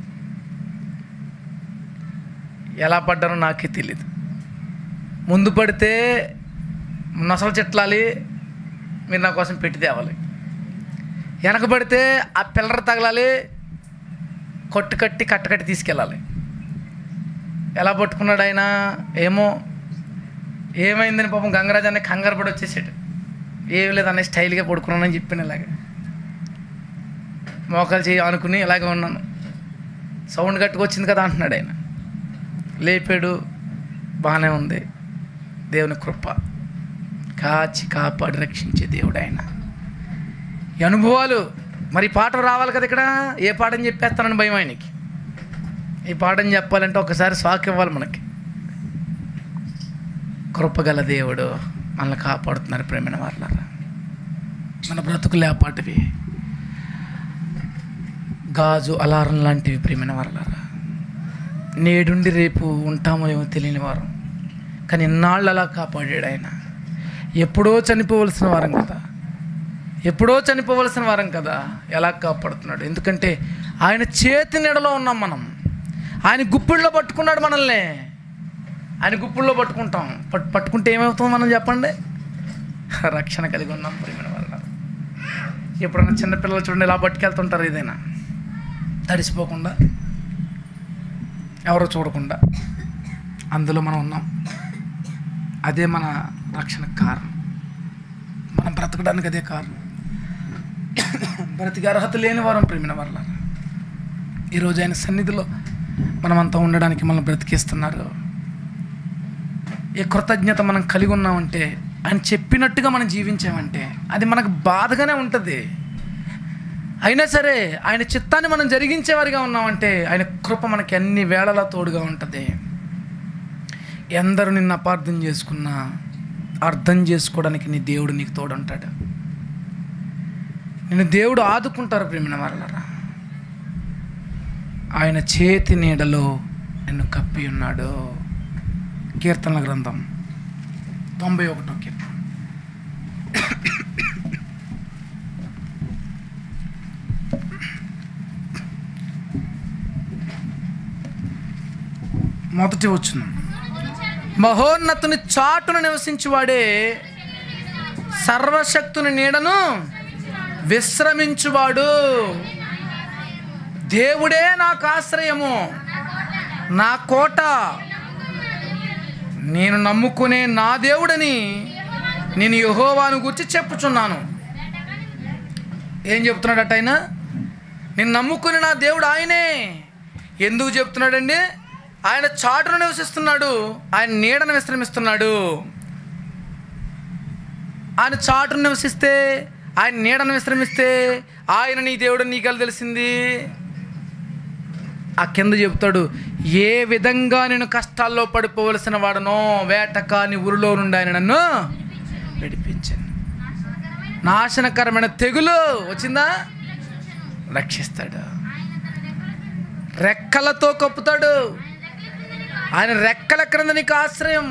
ఎలా పడ్డానో నాకే తెలియదు ముందు పడితే నొసలు చెట్లాలి మీరు నా కోసం పెట్టి తేవాలి వెనక పడితే ఆ పిల్లర తగలాలి కొట్టు కట్టి కట్టకట్టి తీసుకెళ్ళాలి ఎలా పట్టుకున్నాడు ఆయన ఏమో ఏమైందని పాపం గంగరాజు అనే కంగారు పడి వచ్చేసాడు ఏం లేదు అనే స్టైల్గా పడుకున్నానని చెప్పాను ఇలాగ మోకాలు చేయి అనుకుని ఇలాగే ఉన్నాను సౌండ్ కట్టుకొచ్చింది కదా అంటున్నాడు ఆయన లేపాడు బాగానే ఉంది దేవుని కృప కాచి కాపాడి రక్షించే దేవుడు ఆయన ఈ అనుభవాలు మరి ఈ పాట రావాలి కదా ఇక్కడ ఏ పాఠం చెప్పేస్తానని భయం ఆయనకి ఈ పాఠం చెప్పాలంటే ఒకసారి స్వాక్ ఇవ్వాలి మనకి కృపగల దేవుడు మనల్ని కాపాడుతున్నారు ప్రేమైన వాళ్ళారా మన బ్రతుకులే ఆ పాటివి గాజు అలారం లాంటివి ప్రేమైన వాళ్ళారా నేడుండి రేపు ఉంటామో ఏమో తెలియని వారం కానీ ఇన్నాళ్ళు అలా కాపాడాడు ఆయన ఎప్పుడో చనిపోవలసిన వారం కదా ఎప్పుడో చనిపోవలసిన వారం కదా ఎలా కాపాడుతున్నాడు ఎందుకంటే ఆయన చేతి నీడలో ఉన్నాం మనం ఆయన గుప్పిళ్ళలో పట్టుకున్నాడు మనల్ని ఆయన గుప్పిళ్ళలో పట్టుకుంటాం పట్ పట్టుకుంటే ఏమవుతుంది మనం చెప్పండి రక్షణ కలిగి ఉన్నాం ప్రేమైన వల్ల ఎప్పుడైనా చిన్నపిల్లలు చూడండి ఇలా పట్టుకెళ్తుంటారు ఏదైనా తడిసిపోకుండా ఎవరో చూడకుండా అందులో మనం ఉన్నాం అదే మన రక్షణకు కారణం మనం బ్రతకడానికి అదే కారణం బ్రతికి అర్హత లేని వారం ప్రేమిన వల్ల ఈరోజు ఆయన సన్నిధిలో మనమంతా ఉండడానికి మనం బ్రతికిస్తున్నారు ఏ కృతజ్ఞత మనం కలిగి ఉన్నామంటే ఆయన చెప్పినట్టుగా మనం జీవించామంటే అది మనకు బాధగానే ఉంటుంది అయినా సరే ఆయన చిత్తాన్ని మనం జరిగించేవారిగా ఉన్నామంటే ఆయన కృప మనకి అన్ని వేళలా తోడుగా ఉంటుంది ఎందరు నిన్ను అపార్థం చేసుకున్నా అర్థం చేసుకోవడానికి నీ దేవుడు నీకు తోడుంటాడు నిన్ను దేవుడు ఆదుకుంటారు ప్రేమిన వాళ్ళరా ఆయన చేతి నీడలో నిన్ను కప్పి ఉన్నాడు కీర్తనల గ్రంథం తొంభై ఒకటో కీర్తన మొదటి వచ్చిన మహోన్నతుని చాటున నివసించువాడే సర్వశక్తుని నీడను విశ్రమించువాడు దేవుడే నాకు ఆశ్రయము నా కోట నేను నమ్ముకునే నా దేవుడని నేను యహోవాను గురించి చెప్పుచున్నాను ఏం చెప్తున్నాడట ఆయన నేను నమ్ముకుని నా దేవుడు ఆయనే ఎందుకు చెప్తున్నాడండి ఆయన చాటును నివసిస్తున్నాడు ఆయన నీడను విశ్రమిస్తున్నాడు ఆయన చాటును నివసిస్తే ఆయన నీడను విశ్రమిస్తే ఆయన నీ దేవుడు నీకెలా తెలిసింది ఆ కింద చెప్తాడు ఏ విధంగా నేను కష్టాల్లో పడిపోవలసిన వాడనో వేటకాని ఊరిలో నుండి ఆయన నన్ను విడిపించాను నాశనకరమైన తెగులు వచ్చిందా రక్షిస్తాడు రెక్కలతో కప్పుతాడు ఆయన రెక్కల క్రింద నీకు ఆశ్రయం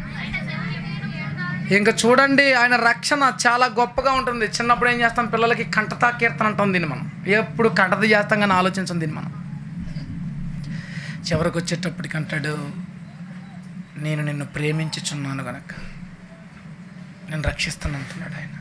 ఇంకా చూడండి ఆయన రక్షణ చాలా గొప్పగా ఉంటుంది చిన్నప్పుడు ఏం చేస్తాం పిల్లలకి కంటతా కీర్తన అంటాం దీన్ని మనం ఎప్పుడు కంటత చేస్తాం కానీ ఆలోచించం దీన్ని మనం చివరికి వచ్చేటప్పటికి అంటాడు నేను నిన్ను ప్రేమించుచున్నాను గనక నేను రక్షిస్తాను అంటున్నాడు ఆయన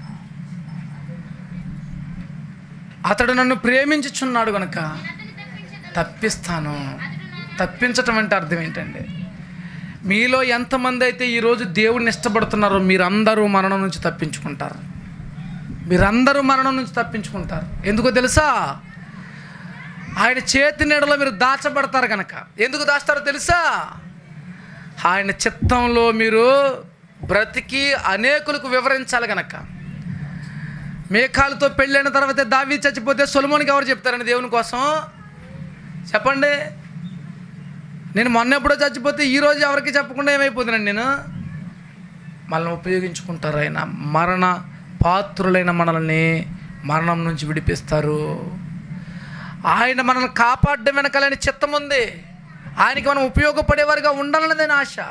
అతడు నన్ను ప్రేమించుచున్నాడు గనక తప్పిస్తాను తప్పించటం అంటే అర్థం ఏంటండి మీలో ఎంతమంది అయితే ఈరోజు దేవుడిని ఇష్టపడుతున్నారో మీరందరూ మరణం నుంచి తప్పించుకుంటారు మీరందరూ మరణం నుంచి తప్పించుకుంటారు ఎందుకో తెలుసా ఆయన చేతి నీడలో మీరు దాచబడతారు కనుక ఎందుకు దాస్తారో తెలుసా ఆయన చిత్తంలో మీరు బ్రతికి అనేకులకు వివరించాలి గనక మేఘాలతో పెళ్ళైన తర్వాత దావి చచ్చిపోతే సొలమోనికి ఎవరు చెప్తారండి దేవుని కోసం చెప్పండి నేను మొన్న ఎప్పుడో చచ్చిపోతే ఈరోజు ఎవరికి చెప్పకుండా ఏమైపోతున్నాను నేను మనల్ని ఉపయోగించుకుంటారు ఆయన మరణ పాత్రులైన మనల్ని మరణం నుంచి విడిపిస్తారు ఆయన మనల్ని కాపాడడం వెనకాలని చిత్తం ఉంది ఆయనకి మనం ఉపయోగపడేవారిగా ఉండాలన్నదే నా ఆశ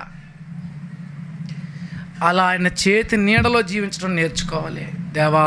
అలా ఆయన చేతి నీడలో జీవించడం నేర్చుకోవాలి దేవా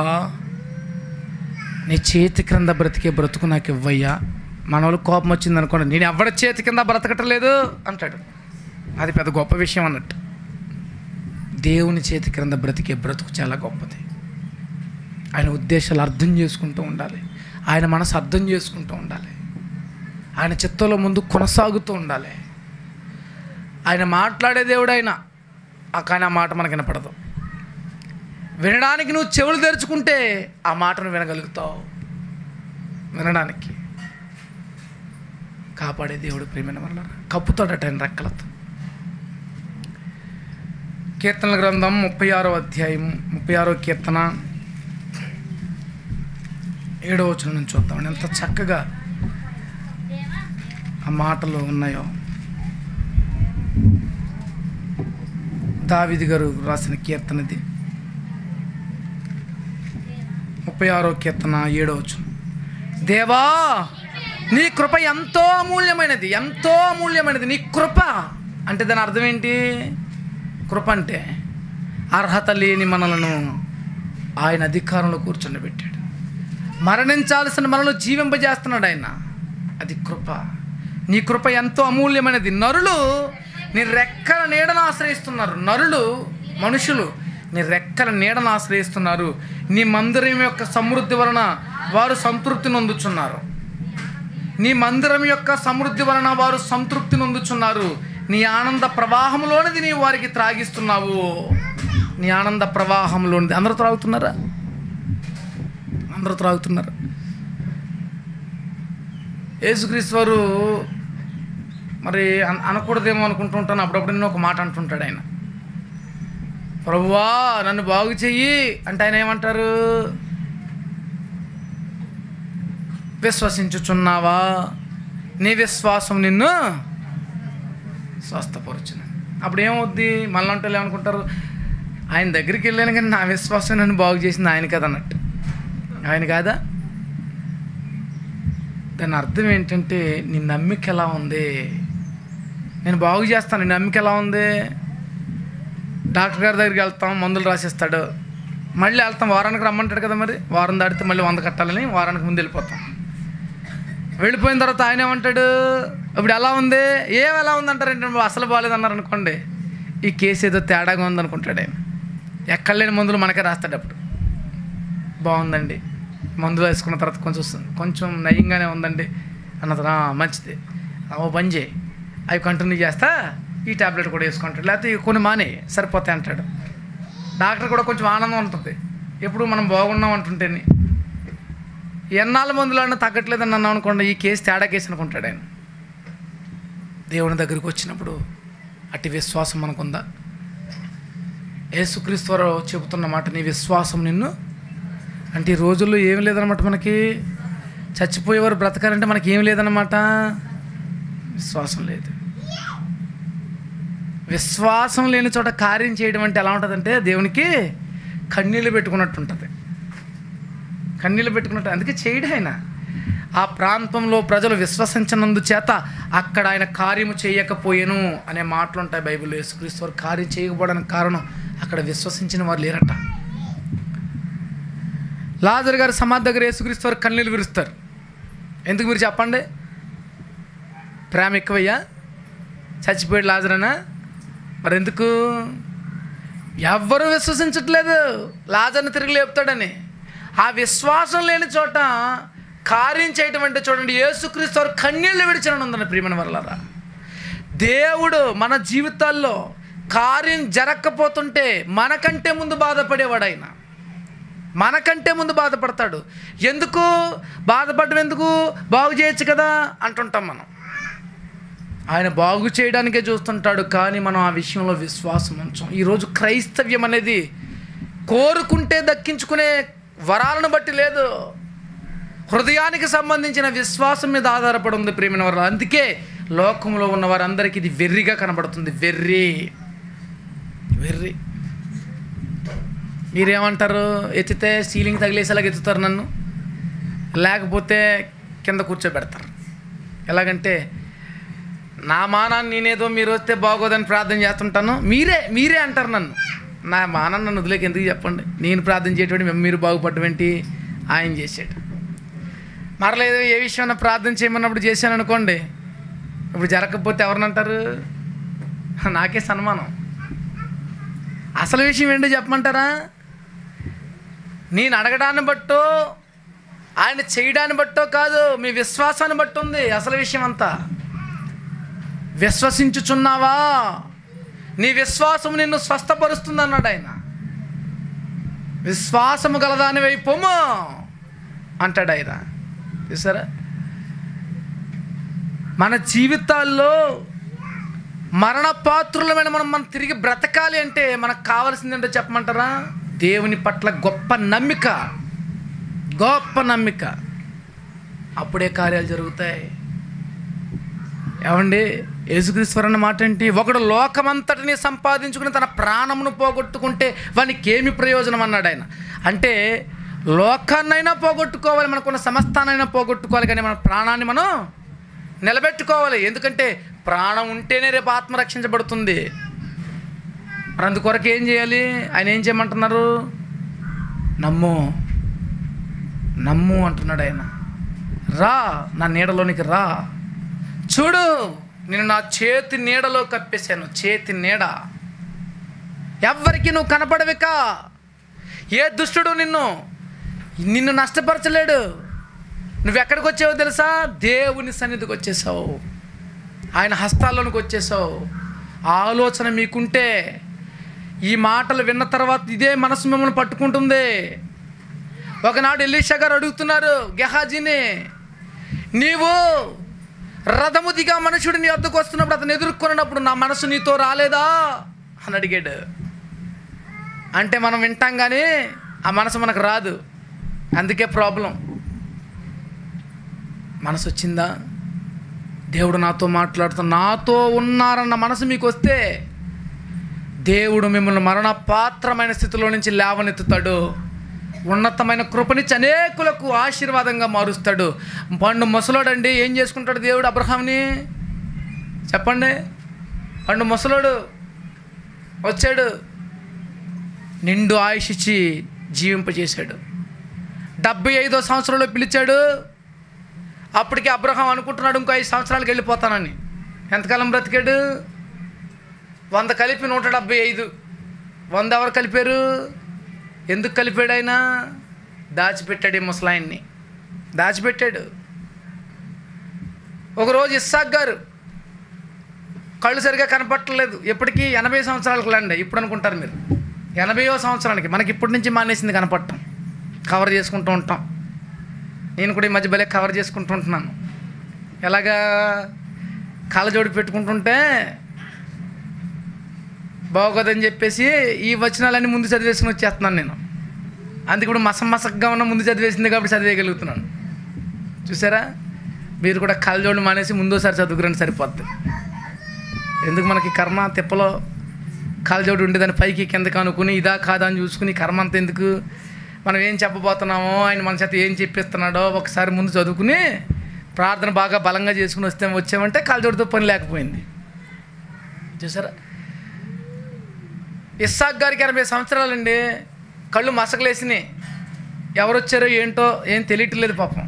నీ చేతి క్రింద బ్రతికే బ్రతుకు నాకు ఇవ్వయ్యా మన వాళ్ళు కోపం వచ్చింది అనుకోండి నేను ఎవరి చేతి కింద బ్రతకటం లేదు అంటాడు అది పెద్ద గొప్ప విషయం అన్నట్టు దేవుని చేతి క్రింద బ్రతికే బ్రతుకు చాలా గొప్పది ఆయన ఉద్దేశాలు అర్థం చేసుకుంటూ ఉండాలి ఆయన మనసు అర్థం చేసుకుంటూ ఉండాలి ఆయన చిత్తంలో ముందు కొనసాగుతూ ఉండాలి ఆయన మాట్లాడే దేవుడు ఆయన ఆ కానీ ఆ మాట మనకు వినపడదు వినడానికి నువ్వు చెవులు తెరుచుకుంటే ఆ మాటను వినగలుగుతావు వినడానికి కాపాడే దేవుడు ప్రేమైన వల్ల కప్పుతాడట ఆయన రెక్కలతో కీర్తనల గ్రంథం ముప్పై ఆరో అధ్యాయం ముప్పై ఆరో కీర్తన ఏడో వచనం నుంచి చూద్దాం ఎంత చక్కగా ఆ మాటలు ఉన్నాయో దావిది గారు రాసిన కీర్తనది ముప్పై ఆరో కీర్తన ఏడో వచనం దేవా నీ కృప ఎంతో అమూల్యమైనది ఎంతో అమూల్యమైనది నీ కృప అంటే దాని అర్థం ఏంటి కృప అంటే అర్హత లేని మనలను ఆయన అధికారంలో కూర్చొని మరణించాల్సిన మనలో జీవింపజేస్తున్నాడు ఆయన అది కృప నీ కృప ఎంతో అమూల్యమైనది నరులు నీ రెక్కల నీడను ఆశ్రయిస్తున్నారు నరులు మనుషులు నీ రెక్కల నీడను ఆశ్రయిస్తున్నారు నీ మందిరం యొక్క సమృద్ధి వలన వారు సంతృప్తి నొందుచున్నారు నీ మందిరం యొక్క సమృద్ధి వలన వారు సంతృప్తి నొందుచున్నారు నీ ఆనంద ప్రవాహంలోనిది నీ వారికి త్రాగిస్తున్నావు నీ ఆనంద ప్రవాహంలోనిది అందరూ త్రాగుతున్నారా అందరూ త్రాగుతున్నారు యేసుక్రీస్తు వారు మరి అన- అనకూడదేమో అనుకుంటుంటాను అప్పుడప్పుడు నేను ఒక మాట అంటుంటాడు ఆయన ప్రభువా నన్ను బాగు చెయ్యి అంటే ఆయన ఏమంటారు విశ్వసించుచున్నావా నీ విశ్వాసం నిన్ను స్వస్థపరచును అప్పుడు ఏమవుద్ది మళ్ళంటే ఏమనుకుంటారు ఆయన దగ్గరికి వెళ్ళాను కానీ నా విశ్వాసం నన్ను బాగు చేసింది ఆయన కదా అన్నట్టు ఆయన కాదా దాని అర్థం ఏంటంటే నీ నమ్మిక ఎలా ఉంది నేను బాగు చేస్తాను నీ నమ్మిక ఎలా ఉంది డాక్టర్ గారి దగ్గరికి వెళ్తాం మందులు రాసిస్తాడు మళ్ళీ వెళ్తాం వారానికి రమ్మంటాడు కదా మరి వారం దాటితే మళ్ళీ వంద కట్టాలని వారానికి ముందు వెళ్ళిపోతాం వెళ్ళిపోయిన తర్వాత ఆయన ఏమంటాడు ఇప్పుడు ఎలా ఉంది ఏం ఎలా ఉందంటారంటే అసలు బాగాలేదన్నారు అనుకోండి ఈ కేసు ఏదో తేడాగా ఉందనుకుంటాడు ఆయన ఎక్కడ లేని మందులు మనకే రాస్తాడు అప్పుడు బాగుందండి మందులు వేసుకున్న తర్వాత కొంచెం స- కొంచెం నయంగానే ఉందండి అన్నది "ఆ, మంచిది ఓ పని చేయి అవి కంటిన్యూ చేస్తా ఈ ట్యాబ్లెట్ కూడా వేసుకుంటాడు లేకపోతే ఇవి కొన్ని మానే సరిపోతాయి అంటాడు డాక్టర్ కూడా కొంచెం ఆనందం ఉంటుంది ఎప్పుడు మనం బాగున్నాం అంటుంటేనే ఎన్నాళ్ళ మందులు అన్నా తగ్గట్లేదని అన్నాం అనుకోండి ఈ కేసు తేడా కేసు అనుకుంటాడు ఆయన దేవుని దగ్గరికి వచ్చినప్పుడు అట్టి విశ్వాసం మనకుందా యేసుక్రీస్తు వారు చెబుతున్న మాట నీ విశ్వాసం నిన్ను అంటే ఈ రోజుల్లో ఏం లేదనమాట మనకి చచ్చిపోయేవారు బ్రతకాలంటే మనకి ఏం లేదనమాట విశ్వాసం లేదు విశ్వాసం లేని చోట కార్యం చేయడం అంటే ఎలా ఉంటుందంటే దేవునికి కన్నీళ్ళు పెట్టుకున్నట్టు ఉంటుంది కన్నీళ్ళు పెట్టుకున్నట్టు అందుకే చేయడు ఆయన ఆ ప్రాంతంలో ప్రజలు విశ్వసించనందు చేత అక్కడ ఆయన కార్యము చేయకపోయేను అనే మాటలు ఉంటాయి బైబిల్లో యేసుక్రీస్తు వారు కార్యం చేయకపోవడానికి కారణం అక్కడ విశ్వసించిన వారు లేరట లాజర్ గారి సమాధి దగ్గర యేసుక్రీస్తు వారు కన్నీళ్ళు విరుస్తారు ఎందుకు మీరు చెప్పండి ప్రేమ ఎక్కువయ్యా చచ్చిపోయాడు లాజరనా మరి ఎందుకు ఎవ్వరూ విశ్వసించట్లేదు లాజర్ని తిరిగి లేపుతాడని ఆ విశ్వాసం లేని చోట కార్యం చేయటం అంటే చూడండి యేసుక్రీస్తు వారు కన్నీళ్ళు విడిచిన ఉందని ప్రియమైన వరలరా దేవుడు మన జీవితాల్లో కార్యం జరగకపోతుంటే మనకంటే ముందు బాధపడేవాడు ఆయన మనకంటే ముందు బాధపడతాడు ఎందుకు బాధపడడం ఎందుకు బాగు చేయొచ్చు కదా అంటుంటాం మనం ఆయన బాగు చేయడానికే చూస్తుంటాడు కానీ మనం ఆ విషయంలో విశ్వాసం ఉంచాం ఈరోజు క్రైస్తవ్యం అనేది కోరుకుంటే దక్కించుకునే వరాలను బట్టి లేదు హృదయానికి సంబంధించిన విశ్వాసం మీద ఆధారపడి ఉంది ప్రేమిన వారు అందుకే లోకంలో ఉన్న వారందరికీ ఇది వెర్రిగా కనబడుతుంది వెర్రి వెర్రి మీరేమంటారు ఎత్తితే సీలింగ్ తగిలేసేలాగా ఎత్తుతారు నన్ను లేకపోతే కింద కూర్చోబెడతారు ఎలాగంటే నా మానాన్ని నేనేదో మీరు వస్తే బాగోదని ప్రార్థన చేస్తుంటాను మీరే మీరే అంటారు నన్ను నా మానాన్ని నన్ను వదిలేక ఎందుకు చెప్పండి నేను ప్రార్థన చేయటం మేము మీరు బాగుపడడం ఏంటి ఆయన చేసాడు మరలేదు ఏ విషయమైనా ప్రార్థన చేయమన్నప్పుడు చేశాను అనుకోండి ఇప్పుడు జరగకపోతే ఎవరినంటారు నాకే సన్మానం అసలు విషయం ఏంటో చెప్పమంటారా నేను అడగడాన్ని బట్టో ఆయన చేయడాన్ని బట్టో కాదు మీ విశ్వాసాన్ని బట్టి ఉంది అసలు విషయం అంతా విశ్వసించుచున్నావా నీ విశ్వాసం నిన్ను స్వస్థపరుస్తుంది అన్నాడు ఆయన విశ్వాసము గలదాని వైపోము అంటాడు ఆయన చూసారా మన జీవితాల్లో మరణ పాత్రులమైన మనం మనం తిరిగి బ్రతకాలి అంటే మనకు కావాల్సింది ఏంటో చెప్పమంటారా దేవుని పట్ల గొప్ప నమ్మిక గొప్ప నమ్మిక అప్పుడే కార్యాలు జరుగుతాయి ఏమండి యేసుక్రీశ్వరన్న మాట ఏంటి ఒకడు లోకమంతటిని సంపాదించుకుని తన ప్రాణమును పోగొట్టుకుంటే వానికి ఏమి ప్రయోజనం అన్నాడు ఆయన అంటే లోకాన్నైనా పోగొట్టుకోవాలి మనకున్న సమస్తానైనా పోగొట్టుకోవాలి కానీ మన ప్రాణాన్ని మనం నిలబెట్టుకోవాలి ఎందుకంటే ప్రాణం ఉంటేనే రేపు ఆత్మ రక్షించబడుతుంది మరి అందుకొరకు ఏం చేయాలి ఆయన ఏం చేయమంటున్నారు నమ్ము నమ్ము అంటున్నాడు ఆయన రా నా నీడలోనికి రా చూడు నేను నా చేతి నీడలో కప్పేశాను చేతి నీడ ఎవ్వరికి నువ్వు కనపడవిక ఏ దుష్టుడు నిన్ను నిన్ను నష్టపరచలేడు నువ్వు ఎక్కడికి వచ్చావో తెలుసా దేవుని సన్నిధికి వచ్చేసావు ఆయన హస్తాల్లోనికి వచ్చేసావు ఆలోచన మీకుంటే ఈ మాటలు విన్న తర్వాత ఇదే మనసు మిమ్మల్ని పట్టుకుంటుంది ఒకనాడు ఎలీషా గారు అడుగుతున్నారు గెహాజీని నీవు రథము దిగా మనుషుడు నీ వద్దకు వస్తున్నప్పుడు అతను ఎదుర్కొన్నప్పుడు నా మనసు నీతో రాలేదా అని అడిగాడు అంటే మనం వింటాం కానీ ఆ మనసు మనకు రాదు అందుకే ప్రాబ్లం మనసు వచ్చిందా దేవుడు నాతో మాట్లాడుతూ నాతో ఉన్నారన్న మనసు మీకు వస్తే దేవుడు మిమ్మల్ని మరణ పాత్రమైన స్థితిలో నుంచి లేవనెత్తుతాడు ఉన్నతమైన కృపనిచ్చి అనేకులకు ఆశీర్వాదంగా మారుస్తాడు పండు ముసలోడండి ఏం చేసుకుంటాడు దేవుడు అబ్రహాంని చెప్పండి పండు ముసలోడు వచ్చాడు నిండు ఆయుష్ ఇచ్చి జీవింపజేశాడు డెబ్బై ఐదో సంవత్సరంలో పిలిచాడు అప్పటికి అబ్రహాం అనుకుంటున్నాడు ఇంకో ఐదు సంవత్సరాలకు వెళ్ళిపోతానని ఎంతకాలం బ్రతికాడు వంద కలిపి నూట డెబ్బై ఐదు వంద ఎవరు కలిపారు ఎందుకు కలిపాడు ఆయన దాచిపెట్టాడు ఈ ముసలాయన్ని దాచిపెట్టాడు ఒకరోజు ఇస్సాక్ గారు కళ్ళు సరిగా కనపట్టలేదు ఎప్పటికీ ఎనభై సంవత్సరాలకు లేండి ఇప్పుడు అనుకుంటారు మీరు ఎనభైవ సంవత్సరానికి మనకి ఇప్పటి నుంచి మానేసింది కనపడటం కవర్ చేసుకుంటూ ఉంటాం నేను కూడా ఈ మధ్య భలే కవర్ చేసుకుంటూ ఉంటున్నాను ఎలాగా కళ్ళజోడి పెట్టుకుంటుంటే బాగోదని చెప్పేసి ఈ వచనాలన్నీ ముందు చదివేసుకుని వచ్చేస్తున్నాను నేను అందుకే ఇప్పుడు మస మసగ్గా ఉన్న ముందు చదివేసింది కాబట్టి చదివేయగలుగుతున్నాను చూసారా మీరు కూడా కళ్ళజోడు మానేసి ముందోసారి చదువుకురండి సరిపోద్ది ఎందుకు మనకి కర్మ తిప్పలో కాలజోడు ఉండేదాన్ని పైకి కిందకి అనుకుని ఇదా కాదా అని చూసుకుని కర్మ అంత ఎందుకు మనం ఏం చెప్పబోతున్నామో ఆయన మన చేత ఏం చెప్పిస్తున్నాడో ఒకసారి ముందు చదువుకుని ప్రార్థన బాగా బలంగా చేసుకుని వస్తే వచ్చామంటే కాలజోడితో పని లేకపోయింది చూసారా ఇస్సాక్ గారికి ఎనభై సంవత్సరాలండి కళ్ళు మసకలేసినాయి ఎవరు వచ్చారో ఏంటో ఏం తెలియట్లేదు పాపం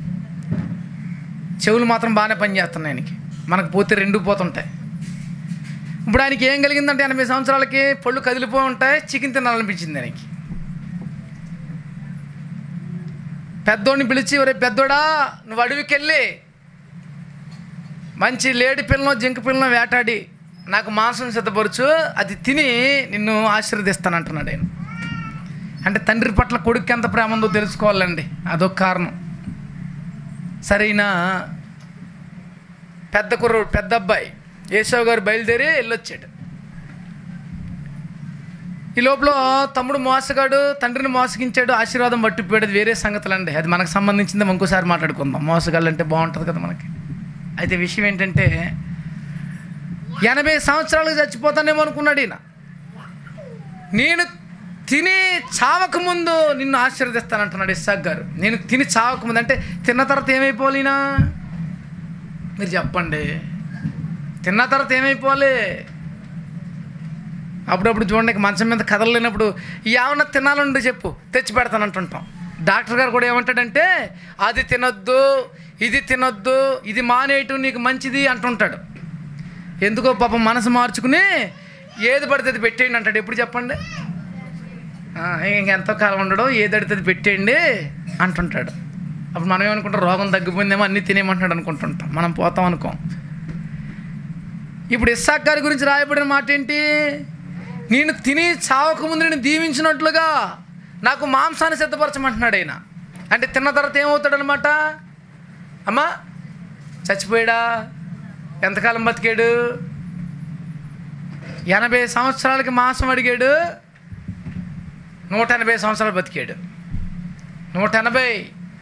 చెవులు మాత్రం బాగానే పనిచేస్తున్నాయి ఆయనకి మనకు పోతే రెండు పోతుంటాయి ఇప్పుడు ఆయనకి ఏం కలిగిందంటే ఎనభై సంవత్సరాలకి పళ్ళు కదిలిపో ఉంటాయి చికెన్ తినాలనిపించింది ఆయనకి పెద్దోడిని పిలిచి ఒరే పెద్దోడా నువ్వు అడవికి వెళ్ళి మంచి లేడి పిల్లను జింక పిల్లను వేటాడి నాకు మాంసం సిద్ధపరచు అది తిని నిన్ను ఆశీర్వదిస్తానంటున్నాడు ఆయన అంటే తండ్రి పట్ల కొడుకు ఎంత ప్రేమ ఉందో తెలుసుకోవాలండి అదొక కారణం సరైన పెద్ద కుర్రోడు పెద్ద అబ్బాయి యేసవ్ గారు బయలుదేరి వెళ్ళొచ్చాడు ఈ లోపల తమ్ముడు మోసగాడు తండ్రిని మోసగించాడు ఆశీర్వాదం పట్టిపోయాడు అది వేరే సంగతులండి అది మనకు సంబంధించింది ఇంకోసారి మాట్లాడుకుందాం మోసగాళ్ళు అంటే బాగుంటుంది కదా మనకి అయితే విషయం ఏంటంటే ఎనభై సంవత్సరాలకు చచ్చిపోతానేమో అనుకున్నాడు ఈయన నేను తిని చావక ముందు నిన్ను ఆశీర్వదిస్తానంటున్నాడు ఇస్సాక్ గారు నేను తిని చావక ముందు అంటే తిన్న తర్వాత ఏమైపోవాలినా మీరు చెప్పండి తిన్న తర్వాత ఏమైపోవాలి అప్పుడప్పుడు చూడండి మంచం మీద కదలలేనప్పుడు ఏమన్నా తినాలండి చెప్పు తెచ్చి పెడతానంటుంటాం డాక్టర్ గారు కూడా ఏమంటాడంటే అది తినొద్దు ఇది తినొద్దు ఇది మానేయటం నీకు మంచిది అంటుంటాడు ఎందుకో పాపం మనసు మార్చుకుని ఏది పడితే అది పెట్టేయండి అంటాడు ఎప్పుడు చెప్పండి ఆ, ఇంకెంతో కాలం ఉండడం ఏది పడితే అది పెట్టేయండి అంటుంటాడు అప్పుడు మనం ఏమనుకుంటాం రోగం తగ్గిపోయిందేమో అన్నీ తినేయమంటున్నాడు అనుకుంటుంటాం మనం పోతాం అనుకోం ఇప్పుడు ఇస్సాక్ గారి గురించి రాయబడిన మాట ఏంటి నేను తిని చావక ముందు నేను దీవించినట్లుగా నాకు మాంసాన్ని సిద్ధపరచమంటున్నాడు ఆయన అంటే తిన్న తర్వాత ఏమవుతాడనమాట అమ్మా చచ్చిపోయాడా ఎంతకాలం బతికాడు ఎనభై సంవత్సరాలకి మాంసం అడిగాడు నూట ఎనభై సంవత్సరాలు బతికాడు నూట ఎనభై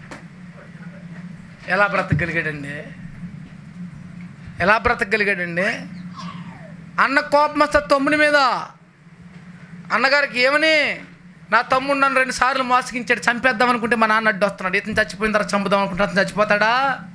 ఎలా బ్రతకగలిగాడండి ఎలా బ్రతకగలిగాడండి అన్న కోపం వస్తే తమ్ముని మీద అన్నగారికి ఏమని నా తమ్ముడు నన్ను రెండు సార్లు మోసగించాడు చంపేద్దాం అనుకుంటే మా నాన్న అడ్డు వస్తున్నాడు ఇతను చచ్చిపోయిన తర్వాత చంపుదాం అనుకుంటే అతను చచ్చిపోతాడా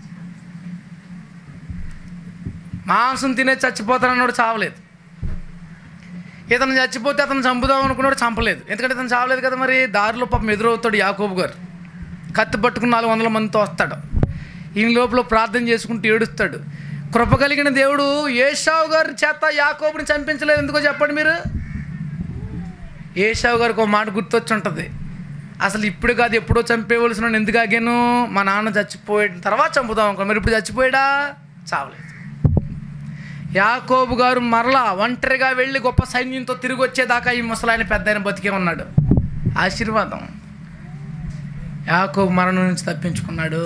మాంసం తినే చచ్చిపోతానన్నాడు చావలేదు ఇతను చచ్చిపోతే అతను చంపుదాం అనుకున్నాడు చంపలేదు ఎందుకంటే ఇతను చావలేదు కదా మరి దారిలో పాపం ఎదురవుతాడు యాకోబు గారు కత్తి పట్టుకుని నాలుగు వందల మందితో వస్తాడు ఈయన లోపల ప్రార్థన చేసుకుంటూ ఏడుస్తాడు కృప కలిగిన దేవుడు ఏషావు గారి చేత యాకోబుని చంపించలేదు ఎందుకో చెప్పండి మీరు ఏషావు గారికి ఒక మాట గుర్తొచ్చి ఉంటుంది అసలు ఇప్పుడు కాదు ఎప్పుడో చంపేవలసిన వాడిని ఎందుకు ఆగాను మా నాన్న చచ్చిపోయిన తర్వాత చంపుదాం అనుకో మరి ఇప్పుడు చచ్చిపోయాడా చావలేదు యాకోబు గారు మరలా ఒంటరిగా వెళ్ళి గొప్ప సైన్యంతో తిరిగి వచ్చేదాకా ఈ ముసలాయన పెద్ద ఆయన బతికే ఉన్నాడు ఆశీర్వాదం యాకోబు మరణం నుంచి తప్పించుకున్నాడు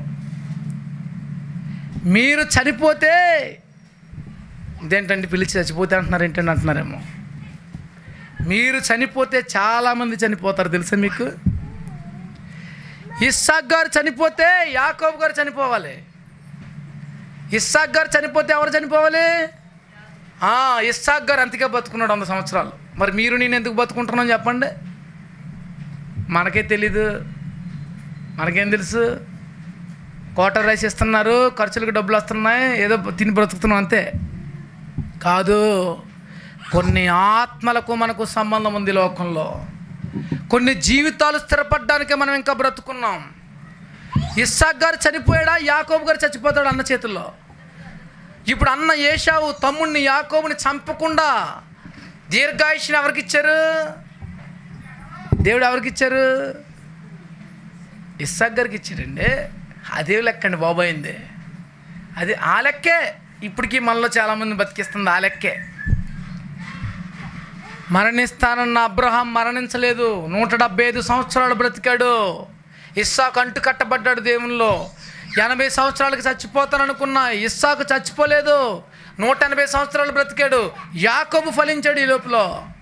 మీరు చనిపోతే ఇదేంటండి పిలిచి చచ్చిపోతే అంటున్నారు ఏంటండి అంటున్నారేమో మీరు చనిపోతే చాలామంది చనిపోతారు తెలుసా మీకు ఇస్సాక్ గారు చనిపోతే యాకోబు గారు చనిపోవాలి ఇస్సాక్ గారు చనిపోతే ఎవరు చనిపోవాలి ఆ, ఇస్సాక్ గారు అంతగా బతుకున్నాడు వంద సంవత్సరాలు మరి మీరు నేను ఎందుకు బతుకుంటున్నాను చెప్పండి మనకే తెలీదు మనకేం తెలుసు కోటర్ రైస్ ఇస్తున్నారు ఖర్చులకు డబ్బులు వస్తున్నాయి ఏదో తిని బ్రతుకుతున్నాం అంతే కాదు కొన్ని ఆత్మలకు మనకు సంబంధం ఉంది లోకంలో కొన్ని జీవితాలు స్థిరపడడానికే మనం ఇంకా బ్రతుకున్నాం ఇస్సాక్ గారు చనిపోయాడా యాకోబు గారు చచ్చిపోతాడు అన్న చేతుల్లో ఇప్పుడు అన్న ఏషావు తమ్ముడిని యాకోబుని చంపకుండా దీర్ఘాయుష్ని ఎవరికి ఇచ్చారు దేవుడు ఎవరికి ఇచ్చారు ఇస్సాక్ గారికి ఇచ్చారండి అదే లెక్కండి బాబోయింది అది ఆ లెక్కే ఇప్పటికీ మనలో చాలామంది బతికిస్తుంది ఆ లెక్కే మరణిస్తానన్న అబ్రహాం మరణించలేదు నూట డెబ్బై ఐదు సంవత్సరాలు బ్రతికాడు ఇస్సాకు అంటు కట్టబడ్డాడు దేవునిలో ఎనభై సంవత్సరాలకి చచ్చిపోతాననుకున్న ఇస్సాకు చచ్చిపోలేదు నూట ఎనభై సంవత్సరాలు బ్రతికాడు యాకోబు ఫలించాడు ఈ లోపల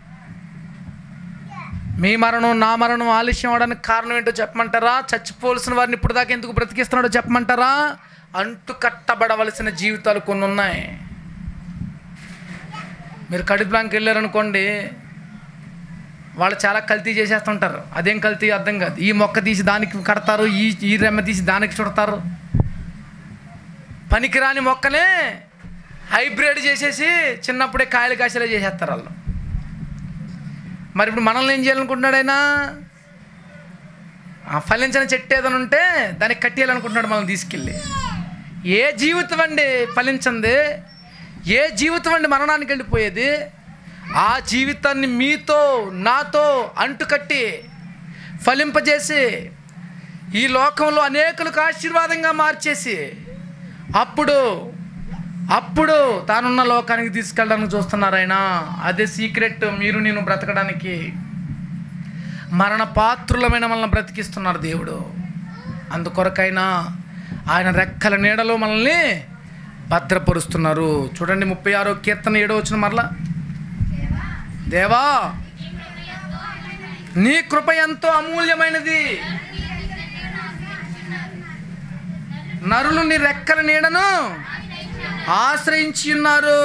మీ మరణం నా మరణం ఆలస్యం అవడానికి కారణం ఏంటో చెప్పమంటారా చచ్చిపోవలసిన వారిని ఇప్పుడు దాకా ఎందుకు బ్రతికిస్తున్నాడో చెప్పమంటారా అంటు కట్టబడవలసిన జీవితాలు కొన్ని ఉన్నాయి మీరు కడుపులాంకి వెళ్ళారనుకోండి వాళ్ళు చాలా కల్తీ చేసేస్తుంటారు అదేం కల్తీ అర్థం కాదు ఈ మొక్క తీసి దానికి కడతారు ఈ ఈ రెమ్మ తీసి దానికి చుడతారు పనికిరాని మొక్కనే హైబ్రిడ్ చేసేసి చిన్నప్పుడే కాయలు కాసేలా చేసేస్తారు వాళ్ళు మరి ఇప్పుడు మనల్ని ఏం చేయాలనుకుంటున్నాడు ఆయన ఆ ఫలించిన చెట్టు ఏదైనా ఉంటే దానికి కట్టేయాలనుకుంటున్నాడు మనల్ని తీసుకెళ్ళి ఏ జీవితం అండి ఫలించింది ఏ జీవితం అండి మరణానికి వెళ్ళిపోయేది ఆ జీవితాన్ని మీతో నాతో అంటుకట్టి ఫలింపజేసి ఈ లోకంలో అనేకులకు ఆశీర్వాదంగా మార్చేసి అప్పుడు అప్పుడు తానున్న లోకానికి తీసుకెళ్ళడానికి చూస్తున్నారు ఆయన అదే సీక్రెట్ మీరు నేను బ్రతకడానికి మరణ పాత్రులమైన మనల్ని బ్రతికిస్తున్నారు దేవుడు అందుకొరకైనా ఆయన రెక్కల నీడలో మనల్ని భద్రపరుస్తున్నారు చూడండి ముప్పై ఆరో కీర్తన ఏడో వచ్చిన మరలా దేవా నీ కృప ఎంతో అమూల్యమైనది నరులు నీ రెక్కల నీడను ఆశ్రయించి ఉన్నారు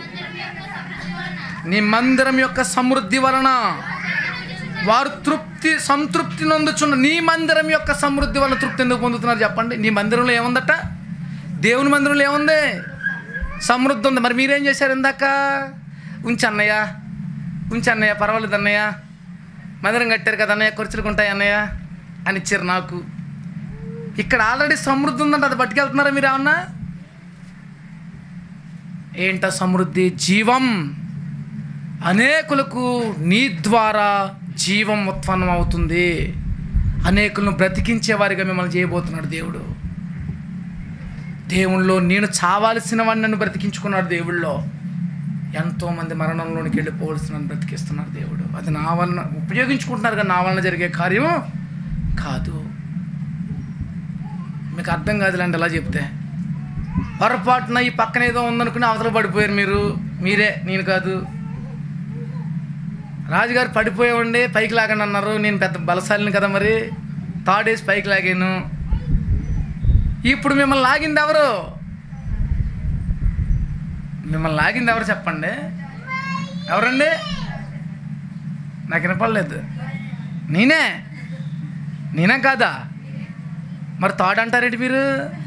నీ మందిరం యొక్క సమృద్ధి వలన వారు తృప్తి సంతృప్తి నొందుచున్న నీ మందిరం యొక్క సమృద్ధి వలన తృప్తి ఎందుకు పొందుతున్నారు చెప్పండి నీ మందిరంలో ఏముందట దేవుని మందిరంలో ఏముంది సమృద్ధి ఉంది మరి మీరేం చేశారు ఇందాక ఉంచి అన్నయ్య ఉంచి అన్నయ్య పర్వాలేదు అన్నయ్య మందిరం కట్టారు కదా అన్నయ్య ఖర్చులకు ఉంటాయి అన్నయ్య అని ఇచ్చారు నాకు ఇక్కడ ఆల్రెడీ సమృద్ధి ఉందంటే అది పట్టుకెళ్తున్నారా మీరు ఏమన్నా ఏంట సమృద్ధి జీవం అనేకులకు నీ ద్వారా జీవం ఉత్పన్నం అవుతుంది అనేకులను బ్రతికించే వారిగా మిమ్మల్ని చేయబోతున్నాడు దేవుడు దేవుళ్ళో నేను చావాల్సిన వాడిని నన్ను బ్రతికించుకున్నాడు దేవుళ్ళో ఎంతోమంది మరణంలోనికి వెళ్ళిపోవలసిన నన్ను బ్రతికిస్తున్నాడు దేవుడు అది నా వలన ఉపయోగించుకుంటున్నారు కానీ నా వలన జరిగే కార్యం కాదు మీకు అర్థం కాదులేండి ఎలా చెప్తే పొరపాటున ఈ పక్కన ఏదో ఉందనుకుని అవతల పడిపోయారు మీరు మీరే నేను కాదు రాజుగారు పడిపోయామండి పైకి లాగండి అన్నారు నేను పెద్ద బలశాలిని కదా మరి తాడేసి పైకి లాగాను ఇప్పుడు మిమ్మల్ని లాగింది ఎవరు మిమ్మల్ని లాగింది ఎవరు చెప్పండి ఎవరండి నాకు వినపడలేదు నేనే నేనే కాదా మరి తాడు అంటారేంటి మీరు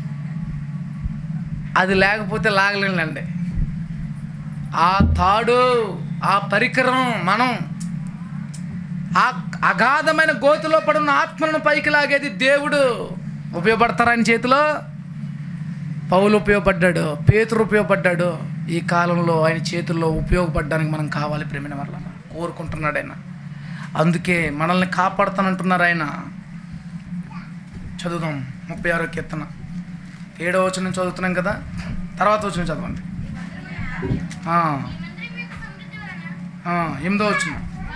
అది లేకపోతే లాగలేండి ఆ తాడు ఆ పరికరం మనం ఆ అగాధమైన గోతిలో పడున్న ఆత్మలను పైకి లాగేది దేవుడు ఉపయోగపడతారా ఆయన చేతిలో పౌలు ఉపయోగపడ్డాడు పేతురు ఉపయోగపడ్డాడు ఈ కాలంలో ఆయన చేతుల్లో ఉపయోగపడడానికి మనం కావాలి ప్రేమిన వల్ల కోరుకుంటున్నాడు ఆయన అందుకే మనల్ని కాపాడుతానంటున్నారు ఆయన చదువుదాం ముప్పై ఆరో కీర్తన ఏడో వచనం చదువుతున్నాం కదా తర్వాత వచ్చిన చదవండి ఆ. ఆ, ఎనిమిదో వచ్చిన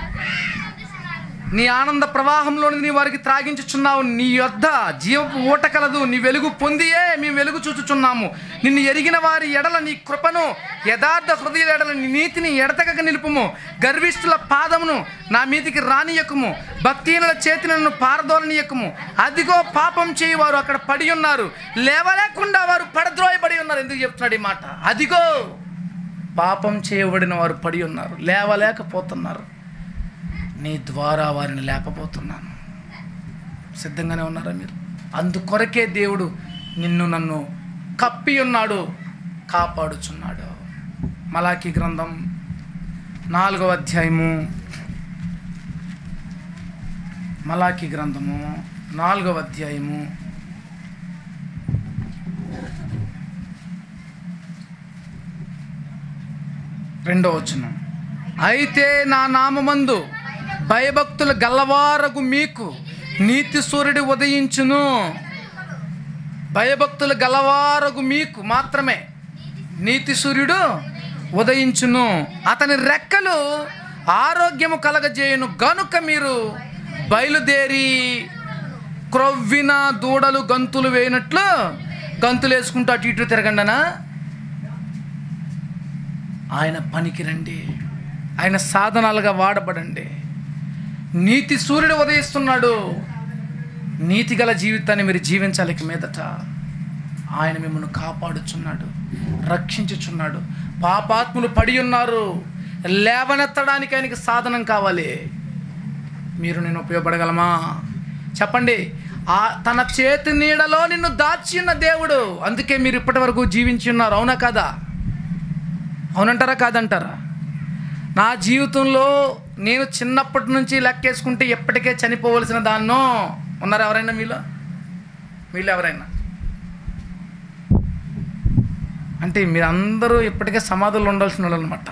నీ ఆనంద ప్రవాహంలోని నీ వారికి త్రాగించుచున్నావు నీ యొద్ద జీవపు ఊట కలదు నీ వెలుగు పొందియే మేము వెలుగు చూచుచున్నాము నిన్ను ఎరిగిన వారి ఎడల నీ కృపను యథార్థ హృదయ ఎడల నీ నీతిని ఎడతెగక నిలుపుము గర్విష్ఠుల పాదమును నా మీదికి రానియకుము భక్తిహీనుల చేతి నన్ను పారదోలనీయకుము అదిగో పాపం చేయవారు అక్కడ పడి ఉన్నారు లేవలేకుండా వారు పడద్రోయబడి ఉన్నారు ఎందుకు చెప్తున్నాడు ఈ మాట అదిగో పాపం చేయబడిన వారు పడి ఉన్నారు లేవలేకపోతున్నారు నీ ద్వారా వారిని లేపబోతున్నాను సిద్ధంగానే ఉన్నారా మీరు అందుకొరకే దేవుడు నిన్ను నన్ను కప్పి ఉన్నాడు కాపాడుచున్నాడు మలాకి గ్రంథం నాలుగవ అధ్యాయము మలాకి గ్రంథము నాలుగవ అధ్యాయము రెండో వచనం అయితే నా నామమందు భయభక్తులు గల్లవారగు మీకు నీతి సూర్యుడు ఉదయించును భయభక్తులు గలవారగు మీకు మాత్రమే నీతి సూర్యుడు ఉదయించును అతని రెక్కలు ఆరోగ్యము కలగజేయును గనుక మీరు బయలుదేరి క్రొవ్విన దూడలు గంతులు వేయినట్లు గంతులు వేసుకుంటూ అటు ఇటు తిరగండనా ఆయన పనికి రండి ఆయన సాధనాలుగా వాడబడండి నీతి సూర్యుడు ఉదయిస్తున్నాడు నీతి గల జీవితాన్ని మీరు జీవించాలి ఇక మీదట ఆయన మిమ్మల్ని కాపాడుచున్నాడు రక్షించుచున్నాడు పాపాత్ములు పడి ఉన్నారు లేవనెత్తడానికి ఆయనకి సాధనం కావాలి మీరు నేను ఉపయోగపడగలమా చెప్పండి ఆ తన చేతి నీడలో నిన్ను దాచి ఉన్న దేవుడు అందుకే మీరు ఇప్పటి వరకు జీవించి ఉన్నారు అవునా కదా అవునంటారా కాదంటారా నా జీవితంలో నేను చిన్నప్పటి నుంచి లెక్కేసుకుంటే ఎప్పటికే చనిపోవలసిన దాన్నో ఉన్నారు ఎవరైనా మీలో మీలో ఎవరైనా అంటే మీరందరూ ఇప్పటికే సమాధుల్లో ఉండాల్సిన వాళ్ళు అనమాట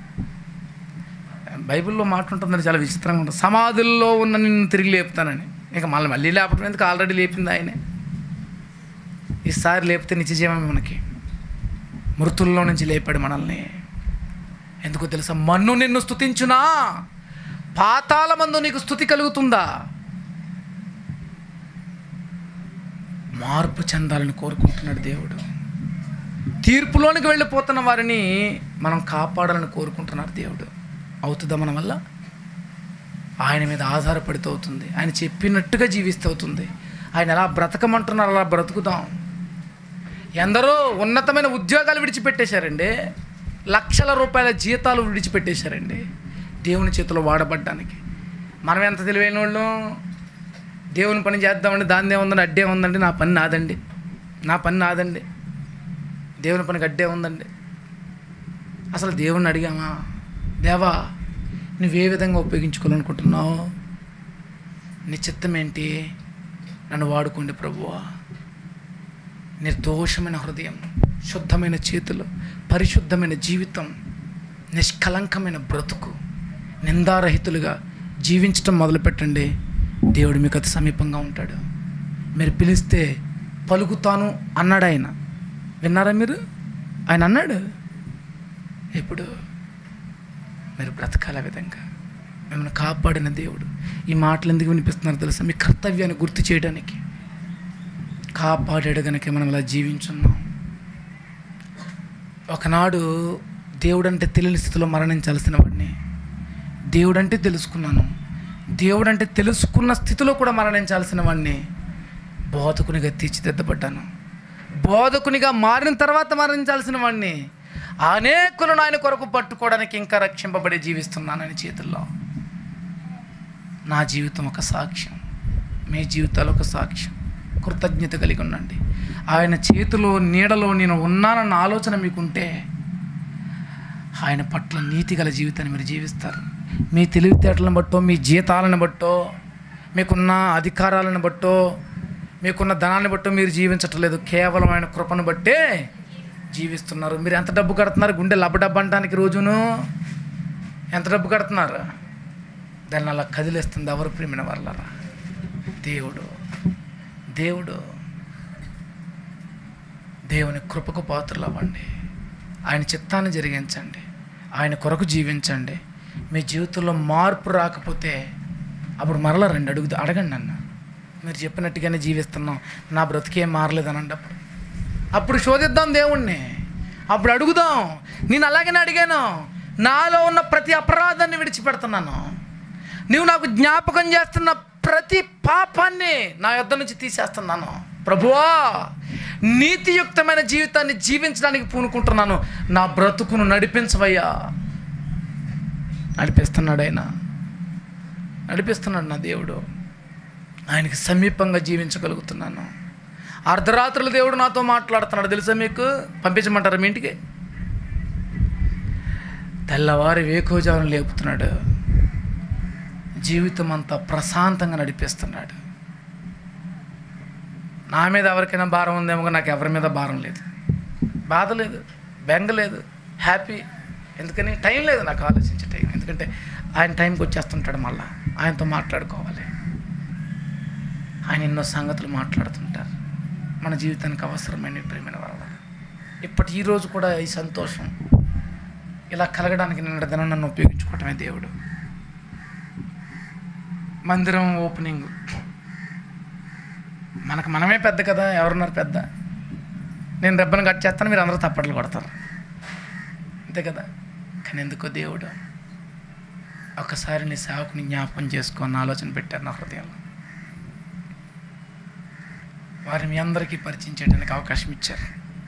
బైబిల్లో మాట ఉంటుందని చాలా విచిత్రంగా ఉంటుంది సమాధుల్లో ఉన్న నిన్ను తిరిగి లేపుతానని ఇక మళ్ళీ మళ్ళీ లేపడం ఎందుకు ఆల్రెడీ లేపింది ఆయనే ఈసారి లేపితే నిత్యజీవమే మనకి మృతుల్లో నుంచి లేపాడు మనల్ని ఎందుకో తెలుసా మన్ను నిన్ను స్తుతించునా పాతాల మందు నీకు స్థుతి కలుగుతుందా మార్పు చెందాలని కోరుకుంటున్నాడు దేవుడు తీర్పులోనికి వెళ్ళిపోతున్న వారిని మనం కాపాడాలని కోరుకుంటున్నాడు దేవుడు అవుతుందా మన వల్ల ఆయన మీద ఆధారపడితే అవుతుంది ఆయన చెప్పినట్టుగా జీవిస్తే అవుతుంది ఆయన ఎలా బ్రతకమంటున్నారు అలా బ్రతుకుదాం ఎందరో ఉన్నతమైన ఉద్యోగాలు విడిచిపెట్టేశారండి లక్షల రూపాయల జీతాలు విడిచిపెట్టేశారండి దేవుని చేతిలో వాడబడ్డానికి మనం ఎంత తెలివైన వాళ్ళు దేవుని పని చేద్దామండి దాని ఏముందండి అడ్డే ఉందండి నా పని నాదండి నా పని నాదండి దేవుని పనికి అడ్డే ఉందండి అసలు దేవుణ్ణి అడిగామా దేవా నువ్వే విధంగా ఉపయోగించుకోవాలనుకుంటున్నావు నీ చిత్తం ఏంటి నన్ను వాడుకోండి ప్రభువా నిర్దోషమైన హృదయం శుద్ధమైన చేతులు పరిశుద్ధమైన జీవితం నిష్కలంకమైన బ్రతుకు నిందారహితులుగా జీవించటం మొదలుపెట్టండి దేవుడు మీకు అతి సమీపంగా ఉంటాడు మీరు పిలిస్తే పలుకుతాను అన్నాడు ఆయన విన్నారా మీరు ఆయన అన్నాడు ఇప్పుడు మీరు బ్రతకాల విధంగా మిమ్మల్ని కాపాడిన దేవుడు ఈ మాటలు ఎందుకు వినిపిస్తున్నారు తెలుసా మీ కర్తవ్యాన్ని గుర్తు చేయడానికి కాపాడాడు గనక మనం ఇలా జీవించున్నాం ఒకనాడు దేవుడంటే తెలియని స్థితిలో మరణించాల్సిన వాడిని దేవుడంటే తెలుసుకున్నాను దేవుడంటే తెలుసుకున్న స్థితిలో కూడా మరణించాల్సిన వాడిని బోధకునిగా తీర్చిదిద్దబడ్డాను బోధకునిగా మారిన తర్వాత మరణించాల్సిన వాడిని అనేకులను ఆయన కొరకు పట్టుకోవడానికి ఇంకా రక్షింపబడి జీవిస్తున్నాను ఆయన చేతుల్లో నా జీవితం ఒక సాక్ష్యం మీ జీవితాలు ఒక సాక్ష్యం కృతజ్ఞత కలిగి ఉండండి ఆయన చేతిలో నీడలో నేను ఉన్నానన్న ఆలోచన మీకుంటే ఆయన పట్ల నీతి గల జీవితాన్ని మీరు జీవిస్తారు మీ తెలివితేటలను బట్టో మీ జీతాలను బట్టో మీకున్న అధికారాలను బట్టో మీకున్న ధనాన్ని బట్టో మీరు జీవించట్లేదు కేవలం ఆయన కృపను బట్టే జీవిస్తున్నారు మీరు ఎంత డబ్బు కడుతున్నారు గుండె లబ్బ డబ్బు అంటానికి రోజును ఎంత డబ్బు కడుతున్నారు దాన్ని అలా కదిలేస్తుంది ఎవరు ప్రేమిన వాళ్ళరా దేవుడు దేవుడు దేవుని కృపకు పాత్రలు అవ్వండి ఆయన చిత్తాన్ని జరిగించండి ఆయన కొరకు జీవించండి మీ జీవితంలో మార్పు రాకపోతే అప్పుడు మరలా రండి అడుగు అడగండి నన్ను మీరు చెప్పినట్టుగానే జీవిస్తున్నాం నా బ్రతికేం మారలేదు అనండి అప్పుడు అప్పుడు శోధిద్దాం దేవుణ్ణి అప్పుడు అడుగుదాం నేను అలాగనే అడిగాను నాలో ఉన్న ప్రతి అపరాధాన్ని విడిచిపెడుతున్నాను నువ్వు నాకు జ్ఞాపకం చేస్తున్న ప్రతి పాపాన్ని నా యొద్ద నుంచి తీసేస్తున్నాను ప్రభువా నీతియుక్తమైన జీవితాన్ని జీవించడానికి పూనుకుంటున్నాను నా బ్రతుకును నడిపించవయ్యా నడిపిస్తున్నాడు ఆయన నడిపిస్తున్నాడు నా దేవుడు ఆయనకి సమీపంగా జీవించగలుగుతున్నాను అర్ధరాత్రులు దేవుడు నాతో మాట్లాడుతున్నాడు తెలుసా మీకు పంపించమంటారా మీ ఇంటికి తెల్లవారి వేకోజాలను లేపుతున్నాడు జీవితం అంతా ప్రశాంతంగా నడిపిస్తున్నాడు నా మీద ఎవరికైనా భారం ఉందేమో కానీ నాకు ఎవరి మీద భారం లేదు బాధ లేదు బెంగ లేదు హ్యాపీ ఎందుకని టైం లేదు నాకు ఆలోచించే టైం ఎందుకంటే ఆయన టైంకి వచ్చేస్తుంటాడు మళ్ళా ఆయనతో మాట్లాడుకోవాలి ఆయన ఎన్నో సంగతులు మాట్లాడుతుంటారు మన జీవితానికి అవసరమైన ప్రేమైన వల్ల ఇప్పటి ఈ రోజు కూడా ఈ సంతోషం ఇలా కలగడానికి నిన్న దినం నన్ను ఉపయోగించుకోవటమే దేవుడు మందిరం ఓపెనింగ్ మనకు మనమే పెద్ద కదా ఎవరున్నారు పెద్ద నేను రెబ్బను కట్ చేస్తాను మీరు అందరూ తప్పట్లు కొడతారు అంతే కదా కానీ ఎందుకో దేవుడు ఒకసారి నీ సేవకుని జ్ఞాపకం చేసుకొని ఆలోచన పెట్టారు నా హృదయంలో వారి మీ అందరికీ పరిచయం చేయడానికి అవకాశం ఇచ్చారు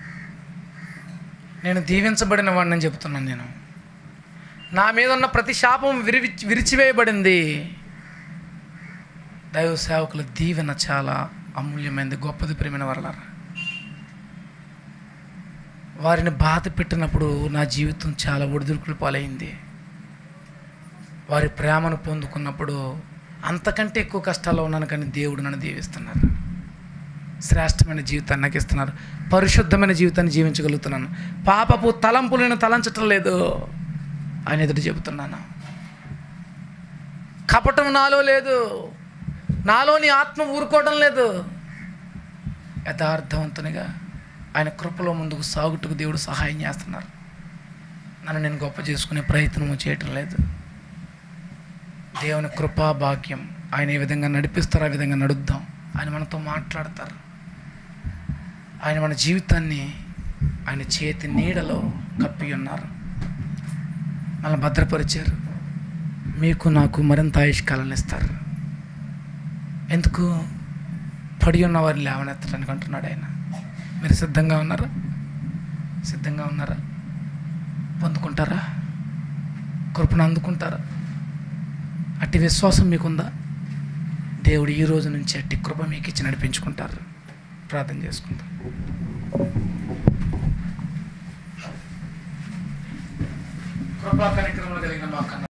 నేను దీవించబడిన వాడిని చెప్తున్నాను నేను నా మీద ఉన్న ప్రతి శాపం విరివి విరిచివేయబడింది దైవ సేవకుల దీవెన చాలా అమూల్యమైనది గొప్పది ప్రేమైన వరలారా వారిని బాధ పెట్టినప్పుడు నా జీవితం చాలా ఒడిదుడుకులు పాలైంది వారి ప్రేమను పొందుకున్నప్పుడు అంతకంటే ఎక్కువ కష్టాల్లో ఉన్నాను కానీ దేవుడు నన్ను దీవిస్తున్నారు శ్రేష్టమైన జీవితాన్ని నాకు ఇస్తున్నారు పరిశుద్ధమైన జీవితాన్ని జీవించగలుగుతున్నాను పాపపు తలంపులు నేను తలంచటం లేదు ఆయన ఎదుటి చెబుతున్నాను కపటం నాలో లేదు నాలోని ఆత్మ ఊరుకోవడం లేదు యథార్థవంతునిగా ఆయన కృపలో ముందుకు సాగుటకు దేవుడు సహాయం చేస్తున్నారు నన్ను నేను గొప్ప చేసుకునే ప్రయత్నం చేయటం లేదు దేవుని కృపా భాగ్యం ఆయన ఏ విధంగా నడిపిస్తారో ఆ విధంగా నడుద్దాం ఆయన మనతో మాట్లాడతారు ఆయన మన జీవితాన్ని ఆయన చేతి నీడలో కప్పి ఉన్నారు మనల్ని భద్రపరిచారు మీకు నాకు మరింత ఆయుష్కాలను ఇస్తారు ఎందుకు పడి ఉన్న వారిని లేవనెత్తడానికి అంటున్నాడు ఆయన మీరు సిద్ధంగా ఉన్నారా సిద్ధంగా ఉన్నారా పొందుకుంటారా కృపను అందుకుంటారా అట్టి విశ్వాసం మీకుందా దేవుడు ఈ రోజు నుంచి అట్టి కృప మీకు ఇచ్చి నడిపించుకుంటారు ప్రార్థన చేసుకుందాం కృపా కార్యక్రమంలో కలిగిన మా కన్న